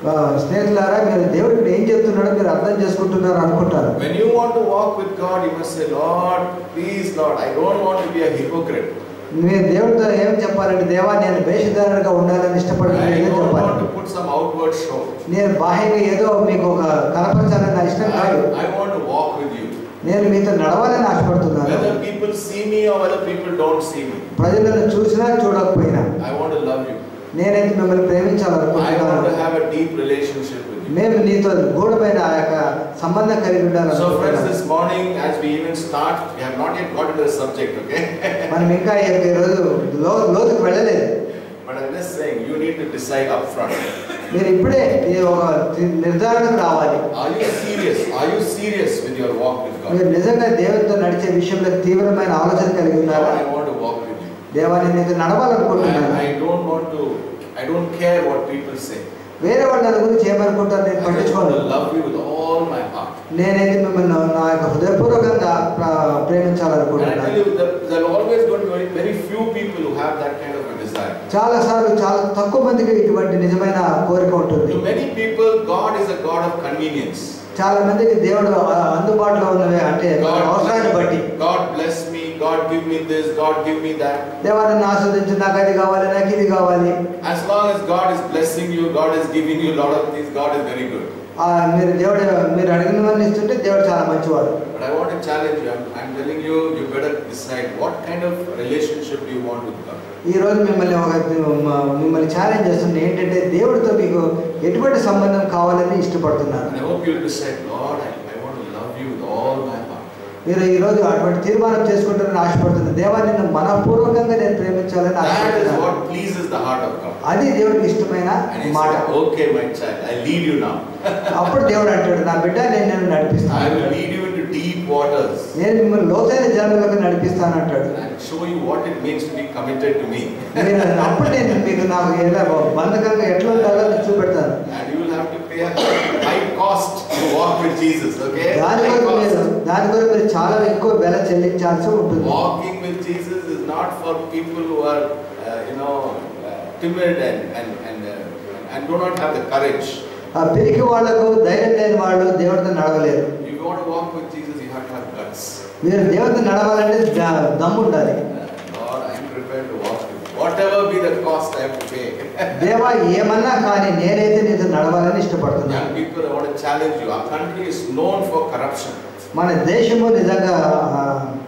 ఆ, స్నేహితులారా మీరు దేవుడు ఇప్పుడు ఏం చెప్తున్నాడో మీరు అర్థం చేసుకుంటున్నారు అనుకుంటారు When you want to walk with God, you must say, Lord, please, Lord, I don't want to be a hypocrite. మీరు దేవుడితో ఏం చెప్పాలంటే దేవా నేను వేషధారణగా ఉండాలని I ఇష్టపడుతున్నాను don't చెప్పాలి want to put some outward show. నేను బాహ్యంగా ఏదో మీకు ఒక కనపరచాలని నా ఇష్టం కాదు I, I want to walk with you. నేను మీతో నడవాలని ఆశపడుతున్నాను Whether people see me or whether people don't see me, ప్రజలను చూసినా చూడకపోయినా I want to love you. నేనైతే మిమ్మల్ని I want to ప్రేమించాలనుకుంటున్నాను have a deep relationship with you. మేము నీతో గూఢమైన ఆ యొక్క సంబంధం కలిగి So, friends, ఉండాలనుకుంటున్నాను this morning, as we even start, we have not yet got into the subject, okay? మనం ఇంకా ఈ యొక్క ఈరోజు లో లోతుకు వెళ్ళలేదు but I'm just saying, you need to decide upfront. మీరు ఇప్పుడే ఈ ఒక నిర్ధారణకు రావాలి Are you serious? Are you serious with your walk with మీరు God? నిజంగా దేవునితో నడిచే విషయంలో తీవ్రమైన ఆలోచన కలిగి Lord, ఉన్నారా I want to walk with you. దేవాన్ని నీతో నడవాలనుకుంటున్నాను I, I don't want to, I don't care what people say. వేరే వాళ్ళ దాని గురించి ఏమనుకుంటారు నేను I just want పట్టించుకోను to love you with all my heart. నేనైతే మిమ్మల్ని నా యొక్క హృదయపూర్వకంగా ప్ర- And I tell ప్రేమించాలనుకుంటున్నాను you, that there are always going to be very, very few people who have that kind of a desire. చాలా సార్లు చాలా తక్కువ మందికి ఇటువంటి నిజమైన కోరిక ఉంటుంది To many people, God is a God of convenience. చాలా మందికి దేవుడు ఆ, అందుబాటులో ఉన్నవి అంటే అవసరాన్ని బట్టి God bless me, God give me this, God give me that. దేవాన్ని ఆస్వాదించి నాకు అది కావాలి నాకు ఇది కావాలి As long as God is blessing you, God is giving you a lot of things, God is very good. ఆ, మీరు దేవుడు మీరు అడిగినవన్నీ ఇస్తుంటే దేవుడు చాలా మంచివాడు But I want to challenge you. I'm, I'm telling you, you better decide what kind of relationship do you want with God. ఈ రోజు మిమ్మల్ని ఒక మ- మిమ్మల్ని ఛాలెంజ్ చేస్తుంది ఏంటంటే దేవుడితో మీకు ఎటువంటి సంబంధం కావాలని ఇష్టపడుతున్నారు And I hope you'll decide, Lord, I, I want to love you with all my heart. మీరు ఈ రోజు అటువంటి తీర్మానం చేసుకుంటారని ఆశపడుతుంది దేవా నిన్ను మనపూర్వకంగా నేను ప్రేమించాలని That is ఆశపడుతున్నాను what pleases the heart of God. అది దేవుడికి ఇష్టమైన And he మాట said, okay, my child, I lead you now. అప్పుడు దేవుడు అంటాడు నా బిడ్డ నేను నిన్ను I నడిపిస్తాను will lead you into deep waters. నేను మిమ్మల్ని లోతైన జన్మలకు నడిపిస్తాను అంటాడు And I'll show you what it means to be committed to me. నేను అప్పుడు నేను మీకు నాకు ఎలా బంధకంగా ఎట్లా ఉండాలో నేను చూపెడతాను And you will have to pay a high cost to walk with Jesus, okay? దాని High కొరకు మీరు cost. దాని కొరకు మీరు చాలా ఎక్కువ వెల చెల్లించాల్సి ఉంటుంది Walking with Jesus is not for people who are, uh, you know, uh, timid and, and, and, uh, and do not have the courage. ఆ పిరికి వాళ్లకు ధైర్యం లేని వాళ్ళు దేవుడితో నడవలేరు If you want to walk with Jesus, you have to have guts. మీరు దేవుడితో నడవాలంటే ద- దమ్ము ఉండాలి Uh, Lord, I am prepared to walk with you. Whatever be the cost I have to pay. దేవా ఏమన్నా కానీ నేనైతే నీతో నడవాలని ఇష్టపడుతున్నాను Young people, I want to challenge you. Our country is known for corruption. మన దేశము నిజంగా ఆ,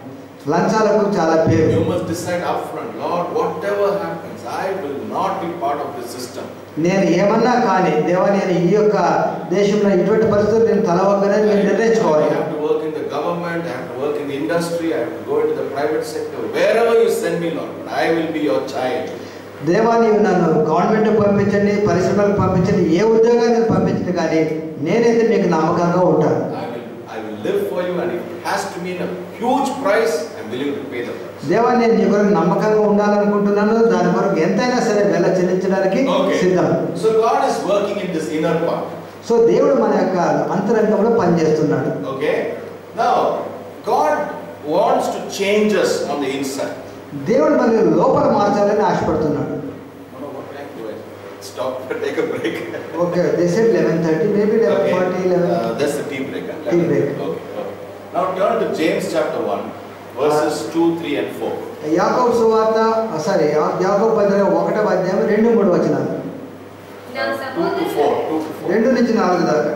లంచాలకు చాలా పేరు You must decide upfront, Lord, whatever happens, I will not be part of the system. నేను ఏమన్నా కానీ దేవా నేను ఈ యొక్క దేశంలో ఇటువంటి పరిస్థితులు నేను తలవగ్గనని మీరు I నిర్ణయించుకోవాలి have to work in the government, I have to work in the industry, I have to go into the private sector. Wherever you send me, Lord, I will be your child. దేవా నీవు నన్ను గవర్నమెంట్ పంపించండి పరిశ్రమలకు పంపించండి ఏ ఉద్యోగాన్ని పంపించండి కానీ నేనైతే నీకు నమ్మకంగా ఉంటాను I will, I will live for you, and if it has to mean a huge price, I'm willing to pay the price. దేవా నేను నీ కొరకు నమ్మకంగా ఉండాలనుకుంటున్నాను దాని కొరకు ఎంతైనా సరే వెళ్ళ చెల్లించడానికి Okay. సిద్ధం So God is working in this inner part. So దేవుడు మన యొక్క అంతరంగంలో పనిచేస్తున్నాడు Okay? Now, God wants to change us on the inside. దేవుడు మన లోపల మార్చాలని ఆశపడుతున్నాడు I don't know what time do I stop take a break. Okay this is eleven thirty maybe eleven Okay. Forty eleven Uh, that's the tea break. huh? Tea break. Okay, okay. Now turn to James chapter 1, verses 2, 3, and 4. యాకోబ్ సువార్త సారీ యాకోబ్ పత్రిక ఒకటో అధ్యాయం రెండు మూడు వచనాలు నా 2 to 4. సహోదరులారా 2 to 4. రెండు నుంచి నాలుగు దాకా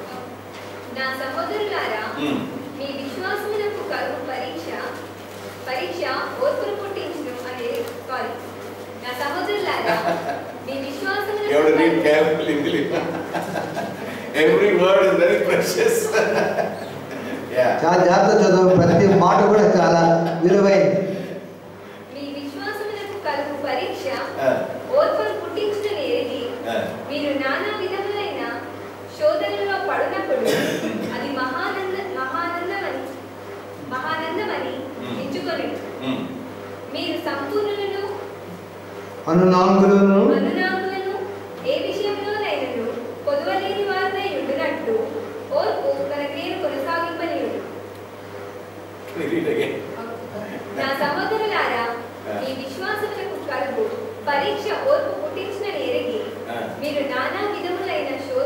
నా సహోదరులారా Hmm. మీ విశ్వాసమునకు కలుగు పరీక్ష పరీక్ష ఓర్పును పుట్టించును అనే సారీ నా సహోదరులారా మీ You have to read విశ్వాసమునకు carefully, Dilip. Every word is very precious. yeah. చాలా జాగ్రత్త చదువు ప్రతి మాట కూడా చాలా విలువైంది మీ విశ్వాసమునకు కలుగు పరీక్ష Uh, ఓర్పును పుట్టించుటను ఎరిగి uh, మీరు నానా విధములైన శోధనలో పడినప్పుడు అది మహానంద మహానందమని మహానందమని Hmm. ఎంచుకొని mm. మీరు సంపూర్ణులను అనునాంగులను అనునాంగులను ఏ విషయంలోనైనను కొదవలేని వారినై ఉండునట్లు ఓర్పు తన క్రియను కొనసాగింపనీయుడు Can you read again? నా సహోదరులారా మీ విశ్వాసములకు కలుగు పరీక్ష ఓర్పు పుట్టించినని ఎరిగి Uh, మీరు నానా విధములైన శోధ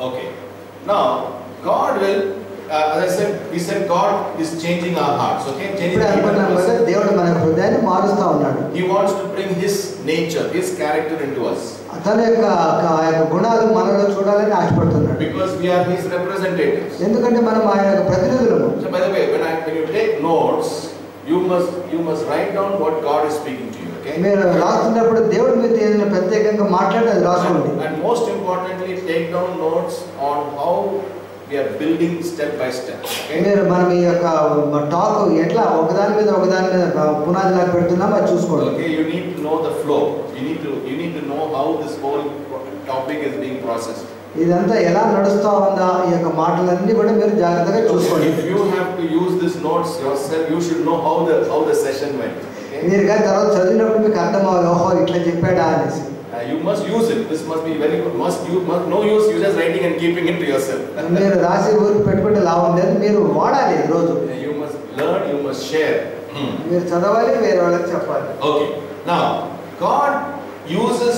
Okay. Now, God will, uh, as I said, we said God is changing our hearts. Okay, changing ఇప్పుడు అనుకున్నాం even కదా us. దేవుడు మన హృదయాన్ని మారుస్తా ఉన్నాడు He wants to bring His nature, His character into us. తన యొక్క ఆ యొక్క గుణాలు మనలో చూడాలని ఆశపడుతున్నాడు Because we are His representatives. ఎందుకంటే మనం ఆయన యొక్క ప్రతినిధులము So, by the way, when, I, when you take notes, you must you must write down what God is speaking to you. Okay. మీరు రాస్తున్నప్పుడు దేవుడి మీద ఏదైనా ప్రత్యేకంగా మాట్లాడి అది రాసుకోండి And, and most importantly, take down notes on how we are building step by step. Okay. మీరు మనం ఈ యొక్క టాక్ ఎట్లా ఒకదాని మీద ఒకదాని మీద పునాది లాగా పెడుతున్నామో అది చూసుకోండి Okay, you need to know the flow. You need to you need to know how this whole topic is being processed. ఇదంతా ఎలా నడుస్తా ఉందా ఈ యొక్క మాటలన్నీ కూడా మీరు జాగ్రత్తగా So చూసుకోండి if you have to use these notes yourself, you should know how the how the session went. Okay? మీరు కానీ తర్వాత చదివినప్పుడు మీకు అర్థం అవ్వాలి ఓహో ఇట్లా చెప్పాడా అనేసి Uh, you must use it. This must be very good. Must you must no use you just writing and keeping it to yourself. మీరు రాసి ఊరికి పెట్టుకుంటే లాభం లేదు మీరు వాడాలి ఈ రోజు Uh, you must learn. You must share. Hmm. మీరు చదవాలి వేరే వాళ్ళకి చెప్పాలి Okay. Now, God uses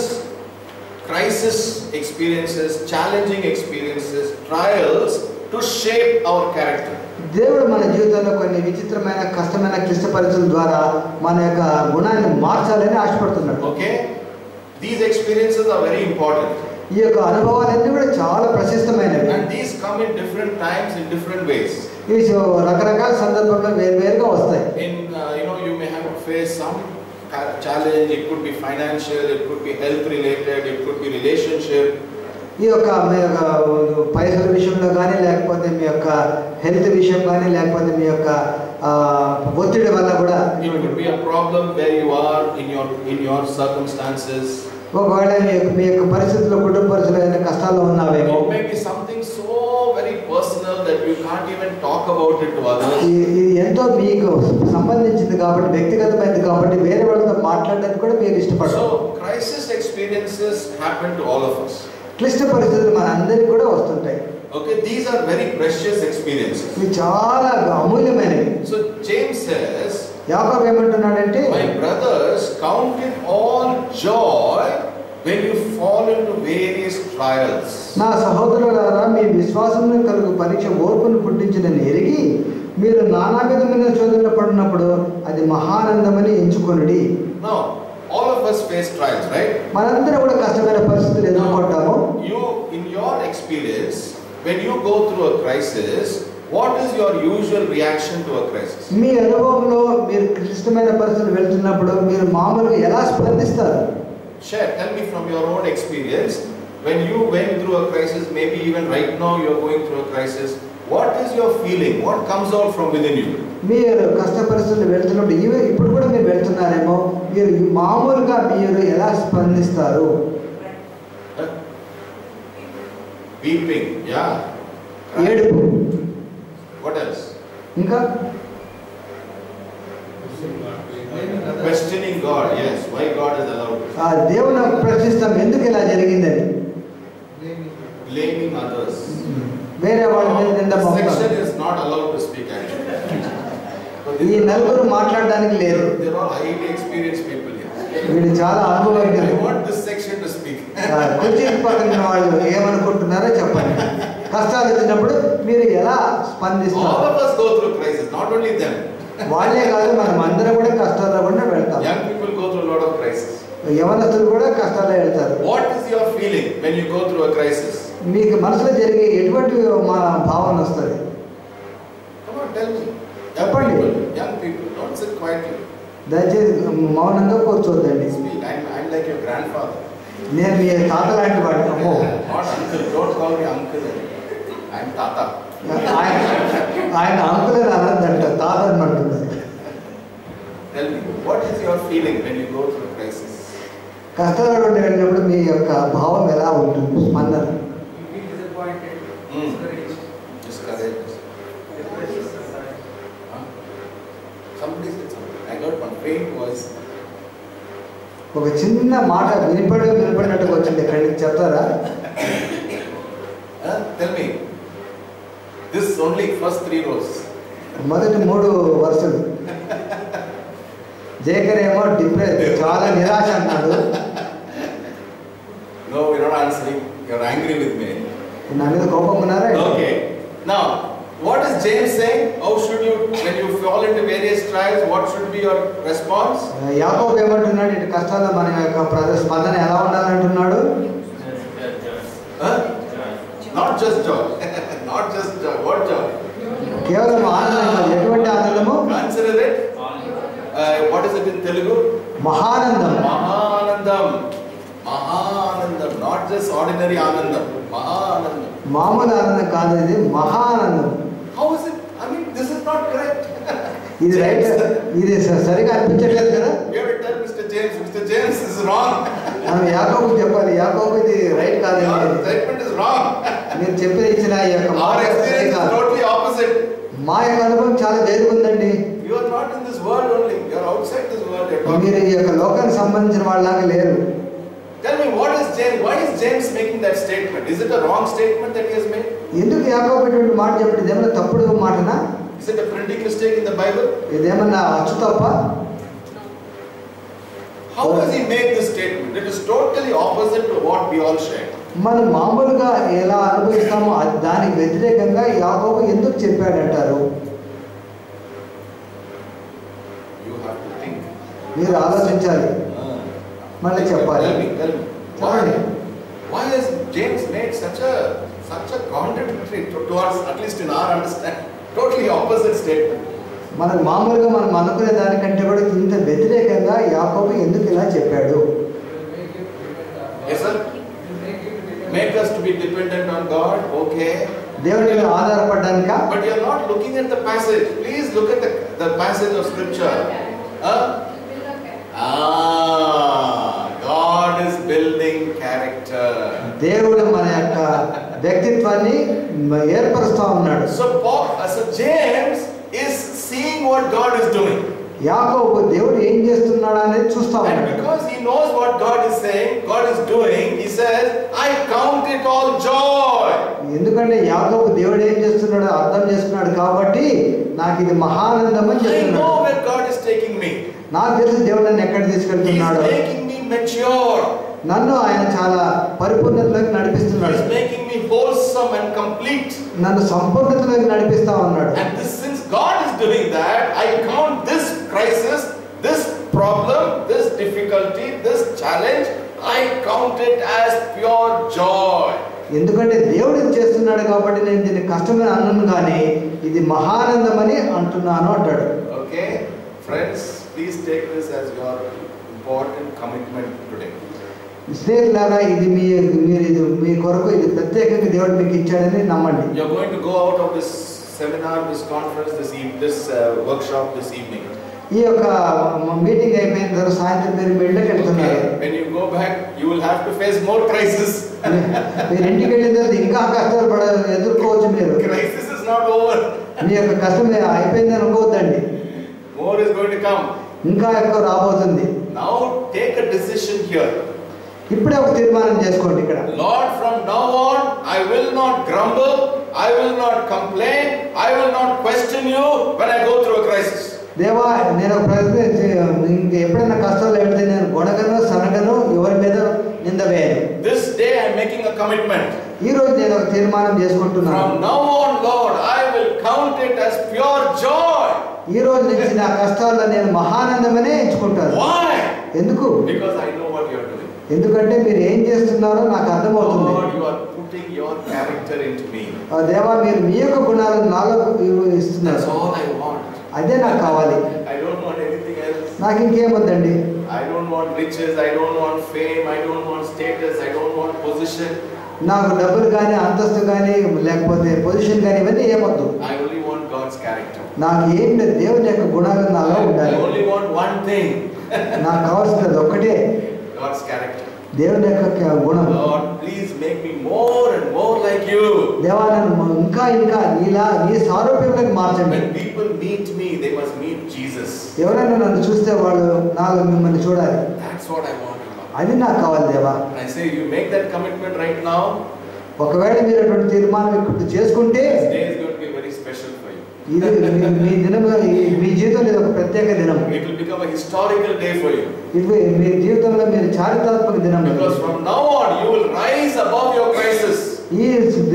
crisis experiences, challenging experiences, trials to shape our character. దేవుడు మన జీవితంలో కొన్ని విచిత్రమైన కష్టమైన క్లిష్ట పరిస్థితుల ద్వారా మన యొక్క గుణాన్ని మార్చాలని ఆశపడుతున్నాడు Okay? These experiences are very important. ఈ యొక్క అనుభవాలన్నీ కూడా చాలా ప్రశస్తమైనవి And these come in different times in different ways. ఇవి సో- రకరకాల సందర్భంలో వేరువేరుగా వస్తాయి In, uh, you know, you may have to face some ca- challenge. It could be financial, it could be health related, it could be relationship. ఈ యొక్క మీ యొక్క పైసల విషయంలో కానీ లేకపోతే మీ యొక్క హెల్త్ విషయం కానీ లేకపోతే మీ యొక్క ఆ, ఒత్తిడి వల్ల కూడా It could be a problem where you are in your in your circumstances. ఒకవేళ మీ యొక్క మీ యొక్క పరిస్థితుల్లో కుటుంబ పరిస్థితులు ఏదైనా కష్టాల్లో ఉన్నావేమో It may be something so very personal that you can't even talk about it to others. ఈ- ఇది ఎంతో మీకు సంబంధించింది కాబట్టి వ్యక్తిగతమైనది కాబట్టి వేరే వాళ్ళతో మాట్లాడడానికి కూడా మీరు ఇష్టపడరు So crisis experiences happen to all of us. క్లిష్ట పరిస్థితులు మన అందరికి కూడా వస్తుంటాయి Okay, these are very precious experiences. ఇవి చాలా అమూల్యమైనవి So James says, యాకోబు ఏమంటున్నాడంటే My brothers, count it all joy when you fall into various trials. నా సహోదరులారా మీ విశ్వాసంలో కలుగు పరీక్ష ఓర్పును పుట్టించిన ఎరిగి మీరు నానా విధమైన శోధనలో పడినప్పుడు అది మహానందమని ఎంచుకొనుడి Now, all of us face trials, right? మనందరం కూడా కష్టమైన పరిస్థితులు ఎదుర్కొంటాము You, in your experience, when you go through a crisis, what is your usual reaction to a crisis? మీ అనుభవంలో మీరు క్లిష్టమైన పరిస్థితులు వెళ్తున్నప్పుడు మీరు మామూలుగా ఎలా స్పందిస్తారు Share, tell me from your own experience. When you went through a crisis, maybe even right now you're going through a crisis, what is your feeling? What comes out from within you? మీరు కష్ట పరిస్థితులు వెళ్తున్నప్పుడు ఇవే ఇప్పుడు కూడా మీరు వెళ్తున్నారేమో మీరు మామూలుగా మీరు ఎలా స్పందిస్తారు Huh? Weeping, yeah. Crying. ఏడుపు What else? ఇంకా Questioning God, yes. Why God has allowed this? ఆ దేవుని ప్రశ్నిస్తాం ఎందుకు ఇలా జరిగిందని Blaming others. వేరే వాళ్ళ మీద నింద This మోపుతాం. section is not allowed to speak actually. But ఈ these are నలుగురు all- మాట్లాడడానికి లేదు They're they're all highly experienced people here. వీళ్ళు చాలా I అనుభవజ్ఞులు want this section to speak. ఆ, కుర్చీ పక్కన ఉన్న వాళ్ళు ఏమనుకుంటున్నారో చెప్పండి కష్టాలు వచ్చినప్పుడు మీరు ఎలా All స్పందిస్తారు of us go through crisis, not only them. వాళ్ళే కాదు మనం అందరం కూడా కష్టాల్లో కూడా వెళ్తాం Young people go through a lot of crisis. యవనస్తులు కూడా కష్టాల్లో వెళ్తారు What is your feeling when you go through a crisis? మీకు మనసులో జరిగే ఎటువంటి మా భావన వస్తుంది Come on, tell me. Young చెప్పండి. people, young people, don't sit quietly. దయచేసి మౌనంగా కూర్చోవద్దండి Speak. I'm, I'm like your grandfather. నేను మీ తాత లాంటి వాడిని అమ్మో Not uncle. Don't call me uncle. I'm Tata. ఆయన ఆయన అంకులే అనద్దంట తాత అని అంటున్నది Tell me, what is your feeling when you go through a crisis? కష్టాలు ఉండి వెళ్ళినప్పుడు మీ యొక్క భావం ఎలా ఉంటుంది స్పందన You feel disappointed, Hmm. discouraged, Discouraged. depressed, sorry. Huh? Somebody said something. I got one faint voice. ఒక చిన్న మాట వినపడి వినపడినట్టుగా వచ్చింది ఎక్కడి నుంచి చెప్తారా Huh? Tell me. This only first three rows. మొదటి మూడు వరుసలు జేకర్ ఏమో డిప్రెస్ చాలా నిరాశ అన్నాడు No, you're not answering. You're angry with me. నా మీద కోపం ఉన్నారా Okay. Now, what is James saying? How should you, when you fall into various trials, what should be your response? యాకోబు ఏమంటున్నాడు ఇటు కష్టాల్లో మన యొక్క ప్రద- స్పందన ఎలా ఉండాలంటున్నాడు Huh? Not just joy. Not just joy. What joy? కేవలం ఆనందం కాదు. ఎటువంటి ఆనందము Consider it. Uh, what is it in Telugu? మహానందం Mahanandam. Mahanandam. Not just ordinary Anandam. Mahanandam. మామూలు ఆనందం కాదు ఇది మహానందం How is it? I mean, this is not correct. ఇది రైట్ ఇది స- సరిగా అనిపించట్లేదు కదా We have to tell Mr. James, Mr. James this is wrong. మనం యాకోబు చెప్పాలి యాకోబు ఇది రైట్ కాదు Your statement is wrong. మీరు చెప్పిన ఇచ్చిన ఈ యొక్క Our మాట experience సరి is కాదు. totally opposite. మా యొక్క అనుభవం చాలా వేరుగా ఉందండి You are not in this world only. You are outside this world. You're talking. మీరు ఈ యొక్క లోకానికి సంబంధించిన వాళ్ళలాగా లేరు Tell me, what is James? Why is James making that statement? Is it a wrong statement that he has made? ఎందుకు యాకోబు ఇటువంటి మాట చెప్పడం ఇదేమన్నా తప్పుడు మాటనా Is it a printing mistake in the Bible? ఇదేమన్నా అచ్చు తప్ప How does he make this statement? It is totally opposite to what we all share. మనం మామూలుగా ఎలా అనుభవిస్తామో అది- దానికి వ్యతిరేకంగా యాకోబు ఎందుకు చెప్పాడంటారు You have to think. మీరు ఆలోచించాలి Ah. మళ్ళీ చెప్పాలి Tell me, tell me. చెప్పండి Why? Why has James made such a such a contradictory to, to us, at least in our understanding, totally opposite statement? మనకు మామూలుగా మనం అనుకునే దానికంటే కూడా ఇంత వ్యతిరేకంగా యాకోబు ఎందుకు ఇలా చెప్పాడు Yes, sir. Make us to be dependent on God. Okay. దేవుడి మీద ఆధారపడడానిక But you are not looking at the passage. Please look at the, the passage of scripture. Huh? Ah, God is building character. దేవుడు మన యొక్క వ్యక్తిత్వాన్ని ఏర్పరుస్తా ఉన్నాడు So, Paul, uh, so James is seeing what God is doing. యాకోబు దేవుడు ఏం చేస్తున్నాడు అనేది చూస్తా And ఉన్నాడు because he knows what God is saying, God is doing, he says, I count it all joy. ఎందుకంటే యాకోబు దేవుడు ఏం చేస్తున్నాడో అర్థం చేసుకున్నాడు కాబట్టి నాకు ఇది మహానందం అని I చెప్తున్నాడు know where God is taking me. నాకు తెలుసు దేవుడు నన్ను ఎక్కడ He is తీసుకెళ్తున్నాడు making me mature. నన్ను ఆయన చాలా పరిపూర్ణతలోకి He నడిపిస్తున్నాడు is making me wholesome and complete. నన్ను సంపూర్ణతలోకి నడిపిస్తా ఉన్నాడు And this, since God is doing that, I count this crisis, this problem, this difficulty, this challenge, I count it as pure joy. ఎందుకంటే దేవుడు ఇది చేస్తున్నాడు కాబట్టి నేను దీన్ని కష్టమని అన్నాను కానీ ఇది మహానందమని అంటున్నాను అంటాడు Okay? Friends, please take this as your important commitment today. స్నేహితులారా ఇది మీ మీరు ఇది మీ కొరకు ఇది ప్రత్యేకంగా దేవుడు మీకు ఇచ్చాడని నమ్మండి You're going to go out of this seminar, this conference, this, e- this uh, workshop this evening. ఈ యొక్క మీటింగ్ అయిపోయిన తర్వాత సాయంత్రం మీరు మీ ఇంటికి వెళ్తున్నారు Okay? When you go back, you will have to face more crisis. మీరు ఇంటికి వెళ్ళిన తర్వాత ఇంకా కష్టాలు పడ ఎదుర్కోవచ్చు మీరు crisis is not over. మీ యొక్క కష్టం అయిపోయిందని అనుకోవద్దండి More is going to come. ఇంకా ఎక్కువ రాబోతుంది Now take a decision here. ఇప్పుడే ఒక తీర్మానం చేసుకోండి ఇక్కడ Lord, from now on, I will not grumble, I will not complain, I will not question you when I go through a crisis. దేవా నేను ఒక ప్రశ్న ఇంక ఎప్పుడైనా కష్టాలు వెళ్తే నేను గొడగను సనగను ఎవరి మీద నింద వేయను This day I'm making a commitment. ఈ రోజు నేను ఒక తీర్మానం చేసుకుంటున్నాను From now on, Lord, I will count it as pure joy. ఈ రోజు నుంచి నా కష్టాల్లో నేను మహానందమనే ఎంచుకుంటాను Why? ఎందుకు Because I know what you are doing. ఎందుకంటే మీరు ఏం చేస్తున్నారో నాకు అర్థమవుతుంది Lord, you are putting your character into me. ఆ దేవా మీరు మీ యొక్క గుణాలను నాలో ఇవ్వ- ఇస్తున్నారు That's all I want. అదే నాకు కావాలి I don't want anything else. నాకు ఇంకేమొద్దండి I don't want riches, I don't want fame, I don't want status, I don't want position. నాకు డబ్బులు కానీ అంతస్తు కానీ లేకపోతే పొజిషన్ కానీ ఇవన్నీ ఏమొద్దు I only want God's character. నాకు ఏం లేదు దేవుని యొక్క గుణాలు నాలో I ఉండాలి only want one thing నాకు కావాల్సినది ఒక్కటే God's character. దేవుని యొక్క గుణం Lord, please make me more and more like you. దేవా నన్ను ఇంకా ఇంకా నీలా నీ సారూప్యంలోకి మార్చండి When people meet me, they must meet Jesus. ఎవరైనా నన్ను చూస్తే వాళ్ళు నాలో మిమ్మల్ని చూడాలి That's what I want. Lord. అది నాకు కావాలి దేవా And I say, you make that commitment right now, ఒకవేళ మీరు అటువంటి తీర్మానం ఇప్పుడు చేసుకుంటే this day is going to be very special for you. ఇది మీ- మీ దినం మీ జీవితంలో ఇది ఒక ప్రత్యేక దినం It will become a historical day for you. ఇది మీ జీవితంలో మీరు చారిత్రాత్మక దినం ఇది. Because from now on, you will rise above your crisis. ఈ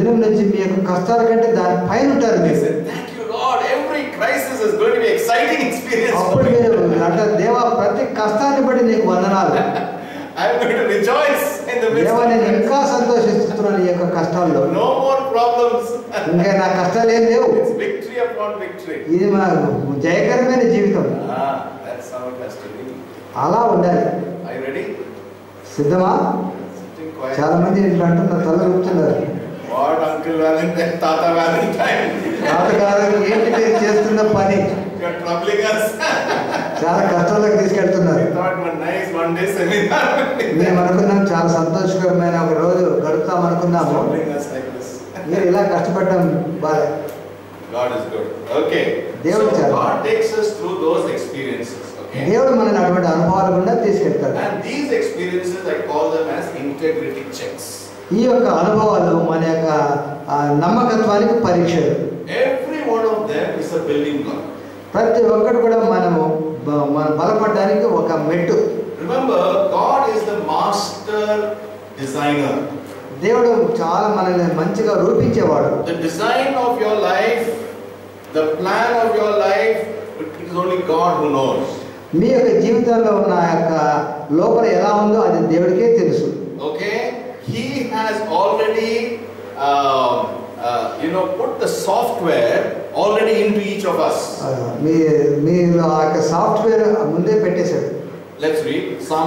దినం నుంచి మీ యొక్క కష్టాల కంటే దాని పైన ఉంటారు They మీరు said, Thank you, Lord. Every crisis is going to be exciting experience for అప్పుడు me. మీరు అంటే దేవా ప్రతి కష్టాన్ని బట్టి నీకు వందనాలు I'm going to rejoice in the midst దేవా of నేను crisis. ఇంకా సంతోషిస్తున్నాను ఈ యొక్క కష్టాల్లో No more problems. ఇంకా నా కష్టాలు ఏం లేవు It's victory upon victory. ఇది మా జయకరమైన జీవితం Ah, that's how it has to be. అలా ఉండాలి Are you ready? సిద్ధమా Sitting quiet. చాలా మంది ఇట్లా అంటున్నారు తల ఊపుతున్నారు What Uncle Valentine, Tata Valentine? తాతగారు ఏంటి మీరు చేస్తున్న పని You're troubling us. చాలా కష్టాలకు తీసుకెళ్తున్నారు we thought one nice one day seminar. మేము అనుకున్నాం చాలా సంతోషకరమైన ఒక రోజు గడుపుతాం అనుకున్నాము troubling us like this. మీరు ఇలా కష్టపడడం బాగా God is good. Okay. దేవుడు So చాలా- God takes us through those experiences. Okay. దేవుడు మనని అటువంటి అనుభవాల గుండా తీసుకెళ్తాడు And these experiences, I call them as integrity checks. ఈ యొక్క అనుభవాలు మన యొక్క ఆ, నమ్మకత్వానికి పరీక్షలు Every one of them is a building block. ప్రతి ఒక్కటి కూడా మనము బ- మన బలపడడానికి ఒక మెట్టు Remember, God is the master designer. దేవుడు చాలా మనల్ని మంచిగా రూపించేవాడు The design of your life, the plan of your life, it is only God who knows. మీ యొక్క జీవితంలో ఉన్న ఆ యొక్క లోపల ఎలా ఉందో అది దేవుడికే తెలుసు Okay? He has already, uh, uh, you know, put the software already into each of us. ఆ, మీ మీరు ఆ యొక్క సాఫ్ట్వేర్ ముందే పెట్టేశాడు Let's read Psalm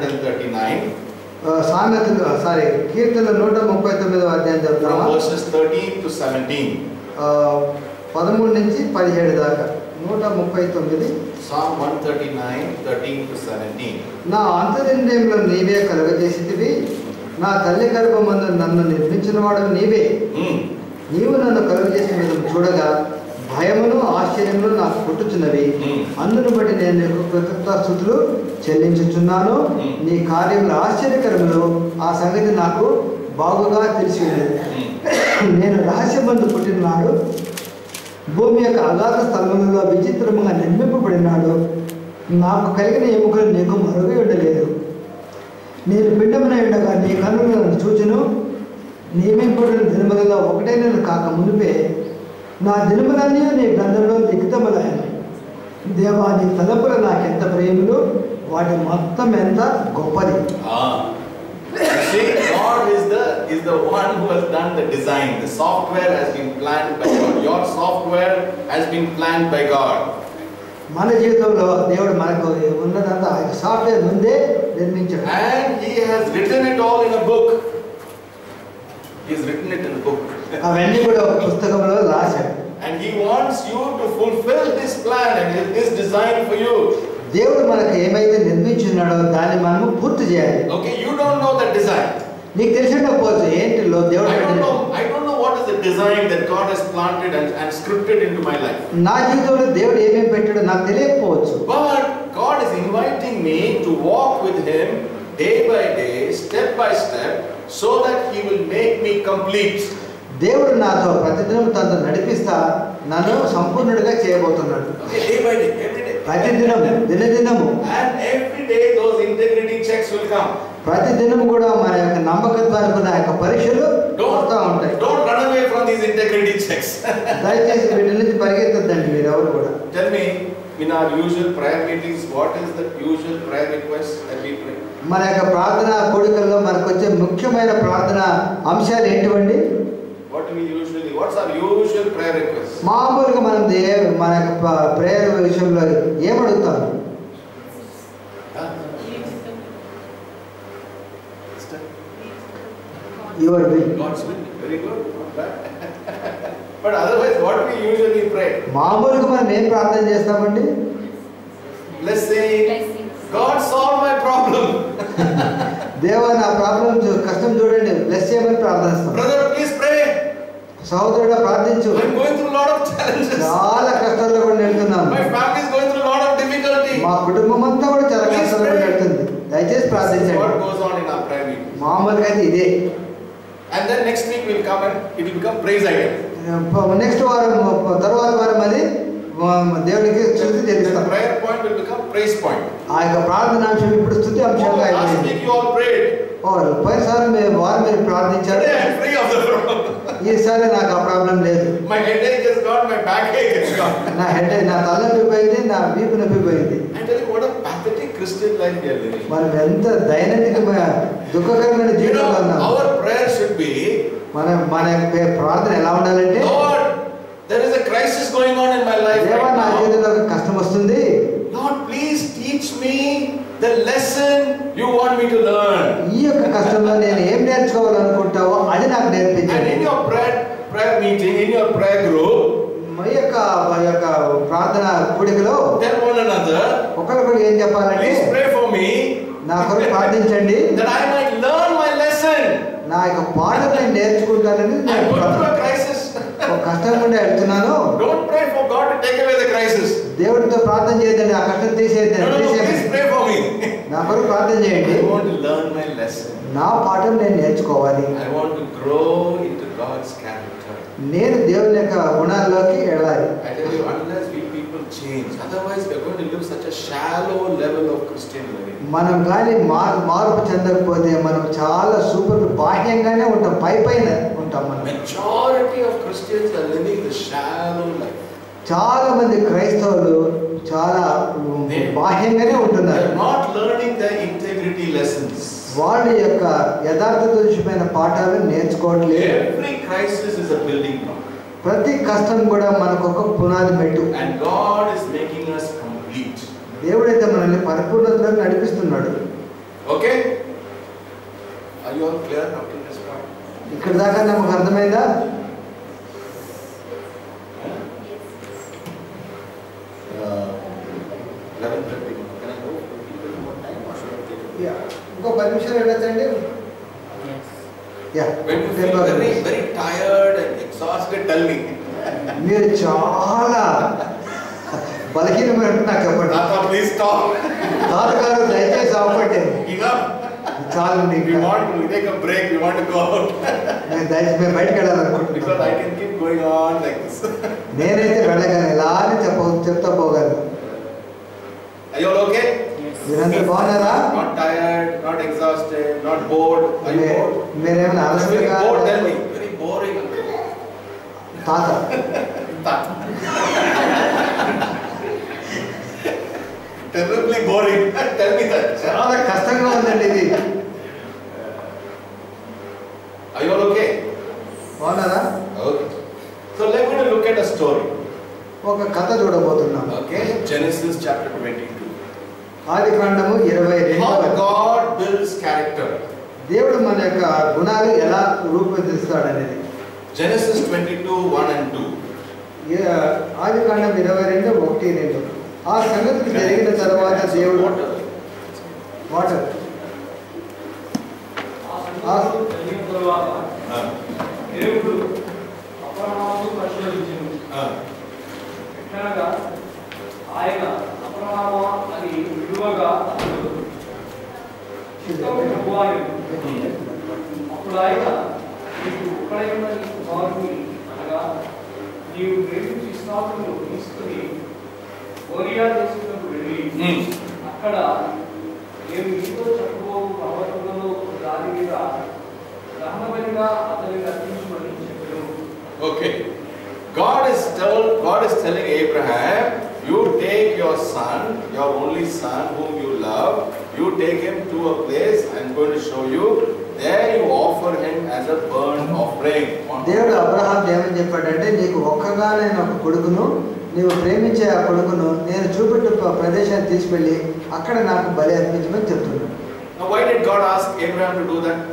139 ఆ, సామెతలు సారీ కీర్తన నూట ముప్పై తొమ్మిదో అధ్యాయం from చెప్తామా verses 13 to 17. ఆ, పదమూడు నుంచి పదిహేడు దాకా నూట ముప్పై తొమ్మిది Psalm 139, 13 to 17. నా అంతరింద్రియంలో నీవే కలుగజేసితివి నా తల్లి గర్భమందు నన్ను నిర్మించిన వాడు నీవే Hmm. నీవు నన్ను కలుగజేసిన విధం చూడగా భయమును ఆశ్చర్యములు నాకు పుట్టుచున్నవి Hmm. అందును బట్టి నేను నీకు కృతజ్ఞతాస్తుతులు చెల్లించుచున్నాను Hmm. నీ కార్యములు ఆశ్చర్యకరములు ఆ సంగతి నాకు బాగుగా తెలిసి ఉన్నది Hmm. నేను రహస్యమందు పుట్టినాడు భూమి యొక్క అగాధ స్థలములలో విచిత్రముగా నిర్మింపబడినాడు నాకు కలిగిన ఎముకలు నీకు మరుగు ఉండలేదు నేను పిండమున ఉండగా నీ కన్నులు నన్ను చూచును నియమింపబడిన దినములలో ఒకటే నేను కాక మునిపే నా దినములన్నీ నీ గ్రంథంలో లిఖితములైన దేవా నీ తలపులు నాకెంత ప్రేములు వాటి మొత్తం ఎంత గొప్పది Ah. You see, God is the is the one who has done the design. The software has been planned by God. Your software has been planned by God. మన జీవితంలో దేవుడు మనకు ఉన్నదంతా ఆ సాఫ్ట్వేర్ ముందే నిర్మించాడు And He has written it all in a book. He's written it in a book. అవన్నీ కూడా ఒక పుస్తకంలో రాశాడు And He wants you to fulfill His plan and His- His design for you. దేవుడు మనకు ఏమైతే నిర్మించున్నాడో దాన్ని మనము పూర్తి చేయాలి Okay, you don't know the design. నీకు తెలిసి ఉండకపోవచ్చు ఏంటిలో దేవుడు I don't పెట్టిన- know. I don't know what is the design that God has planted and, and scripted into my life. నా జీవితంలో దేవుడు ఏమేమి పెట్టాడో నాకు తెలియకపోవచ్చు But God is inviting me to walk with Him day by day, step by step, so that He will make me complete. దేవుడు నాతో ప్రతిదినం తనతో నడిపిస్తా నన్ను సంపూర్ణుడిగా చేయబోతున్నాడు Okay, day by day, every day. ప్రతిదినం దినదినము And every day those integrity checks will come. ప్రతిదినం కూడా మన యొక్క నమ్మకత్వానికి ఉన్న యొక్క పరీక్షలు వస్తూ ఉంటాయి Don't, don't run away from these integrity checks. దయచేసి వీటి నుంచి పరిగెత్తద్దండి మీరు ఎవరు కూడా Tell me, in our usual prayer meetings, what is the usual prayer request that we pray? మన యొక్క ప్రార్థన కోడికల్లో మనకు వచ్చే ముఖ్యమైన ప్రార్థన అంశాలు ఏంటివండి What do we usually, what's our usual prayer request? మామూలుగా మనం దే మన యొక్క ప్రేయర్ విషయంలో ఏమడుగుతాం Huh? Your will God's will. Very good. Not bad. but otherwise, what do we usually pray? మామూలుగా మనం ఏం ప్రార్థన చేస్తామండి Blessing. Blessings. God solve my problem. దేవా నా ప్రాబ్లం కష్టం చూడండి బ్లెస్ చేయమని ప్రార్థిస్తాం Brother, please pray. సహోదరుడా ప్రార్థించు I'm going through a lot of challenges. చాలా కష్టాల్లో కూడా వెళ్తున్నాను My family is going through a lot of difficulty. మా కుటుంబం అంతా కూడా చాలా కష్టాల్లో కూడా వెళ్తుంది దయచేసి This is what ప్రార్థించండి goes on in our prayer meeting. మామూలుగా అయితే ఇదే And then next week we'll come and it will become praise item. Next వారం తర్వాత వారం అది మ- దేవునికి స్థుతి The తెలుస్తాం prayer point will become praise point. ఆ యొక్క ప్రార్థన అంశం ఇప్పుడు స్థుతి అంశంగా Last అయిపోయింది week you all prayed. ఓ, పోయినసారి మీరు వారు మీరు ప్రార్థించారు Today I'm free of the problem. ఈసారి నాకు ఆ ప్రాబ్లం లేదు My headache is gone, my backache is gone. నా హెడ్ నా తలనొప్పి పోయింది నా వీపు నొప్పి పోయింది I'm telling you, what a pathetic Christian life we are living. మనం ఎంత దైనందికమైన దుఃఖకరమైన You జీవితంలో know, ఉన్నాం our prayer should be, మన మన యొక్క ప్రార్థన ఎలా ఉండాలంటే Lord, there is a crisis going on in my life దేవా right నా now. జీవితంలో ఒక కష్టం వస్తుంది Lord, please teach me the lesson you want me to learn. ఈ యొక్క కష్టంలో నేను ఏం నేర్చుకోవాలనుకుంటావో అది నాకు And నేర్పించండి in your prayer, prayer meeting, in your prayer group, మా యొక్క మా యొక్క ప్రార్థన కూడికలో tell one another, ఒకరికొకరు ఏం చెప్పాలంటే please pray for me నా కొరకు ప్రార్థించండి that I might learn my lesson. నా యొక్క పాఠం నేను నేర్చుకుంటానని I'm నేను going through a crisis. ఒక కష్టం గుండా వెళ్తున్నాను Don't pray for God to take away the crisis. దేవుడితో ప్రార్థన చేయదండి ఆ కష్టం No, తీసేయండి no, no, please తీసేయండి pray for me. నా కొరకు ప్రార్థన చేయండి I want to learn my lesson. నా పాఠం నేను నేర్చుకోవాలి I want to grow into God's character. నేను దేవుని యొక్క గుణాల్లోకి వెళ్ళాలి I tell you, unless we people change, otherwise we are going to live such a shallow level of Christian living. మనం కానీ మార్ మార్పు చెందకపోతే మనం చాలా సూపర్ బాహ్యంగానే ఉంటాం పై పైన ఉంటాం మనం Majority of Christians are living the shallow life. చాలా మంది క్రైస్తవులు చాలా బాహ్యంగానే They ఉంటున్నారు are not learning the integrity lessons. వాళ్ళ యొక్క యథార్థ దృశ్యమైన పాఠాలు నేర్చుకోవట్లేదు Every crisis is a building block. ప్రతి కష్టం కూడా మనకు ఒక పునాది మెట్టు And God is making us complete. దేవుడైతే మనల్ని పరిపూర్ణతలో నడిపిస్తున్నాడు Okay? Are you all clear up to this point? ఇక్కడ దాకా నమ్మకు అర్థమైందా Uh, 11:30. Can I go? Little more time or should I take it? ఇంకో పది నిమిషాలు వెళ్ళొచ్చండి Yes. Yeah When you feel very, very tired and exhausted, tell me. మీరు చాలా బలహీనమైన నాకు చెప్పండి Tata, please stop. తాతగారు దయచేసి ఆపండి Enough. చాలు We నీకు want to take a break. We want to go out. నేను దయచేసి మేము బయటకు Because వెళ్ళాలనుకుంటున్నాను I can keep going on like this. నేనైతే వెళ్ళగలను ఇలానే చెప్ప చెప్తా పోగలను Are you all okay? Yes. మీరందరూ బాగున్నారా Not tired, not exhausted, not bored. Are you May- bored? మీరేమైనా That's very అలసటగా bored. Tell me. Very boring. తాత Terribly boring. Tell me that. చాలా కష్టంగా ఉందండి ఇది Are you all okay? బాగున్నారా Okay. So let's going to look at a story. ఒక కథ చూడబోతున్నాం Okay. Genesis chapter 22. ఆది కాండము ఇరవై How రెండవ God builds character. దేవుడు మన యొక్క గుణాలు ఎలా రూపొందిస్తాడు అనేది Genesis 22, 1 and 2. ఆది కాండం ఇరవై రెండు ఒకటి రెండు ఆ సంగతి జరిగిన తర్వాత దేవుడు Water. వాటర్ ఆ సంగతులు జరిగిన తరువాత Ah. దేవుడు అపరాధము పరిశోధించింది Ah. ఎట్లనగా ఆయన అపరాధ అని విలువగా అతడు చిత్తము ప్రభువాయను. అప్పుడు ఆయన నీకు ఒక్కడైన నీ కుమారుని అనగా నీవు ప్రేమించి ఇస్సాకును తీసుకుని ఓరియా దేశంలోకి వెళ్ళి Hmm. అక్కడ నేను నీతో చెప్పబోవు పర్వతములలో ఒక దాని మీద దహనబలిగా అతనిని అర్పించమని చెప్పాను Okay. God is tell, God is telling Abraham, you take your son, your only son whom you love, you take him to a place I'm going to show you. There you offer him as a burnt offering. on- దేవుడు అబ్రహాం ఏమని చెప్పాడంటే నీకు ఒక్కగానైన ఒక కొడుకును నీవు ప్రేమించే ఆ కొడుకును నేను చూపెట్టు ప్ర- ప్రదేశాన్ని తీసుకెళ్ళి అక్కడ నాకు బలి అర్పించమని చెప్తున్నాడు Now, why did God ask Abraham to do that?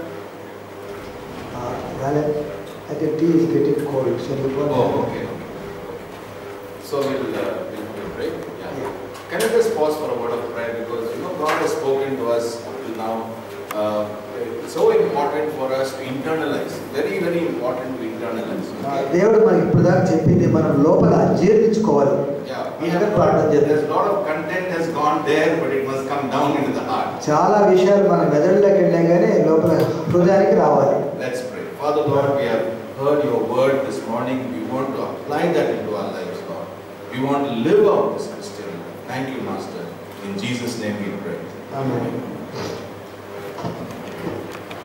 అయితే tea is getting cold so Oh, okay. So we'll, uh, we'll have a break. Yeah. Can I just pause for a word of prayer because you know God has spoken to us up till now. Uh, it's so important for us to internalize. Very, very important to internalize. okay? దేవుడు మనకి ఇప్పుడు దాకా చెప్పింది మనం లోపల జీర్ణించుకోవాలి Yeah, we అందుకని have ప్రార్థన చేద్దాం there's a lot of content has gone there, but it must come down into the heart. చాలా విషయాలు మన మెదడులోకి వెళ్ళాం కానీ లోపల హృదయానికి రావాలి Let's pray. Father Lord, we have heard your word this morning. We want to apply that into our lives, Lord. We want to live out this Christian life. Thank you, Master. In Jesus' name we pray. Amen.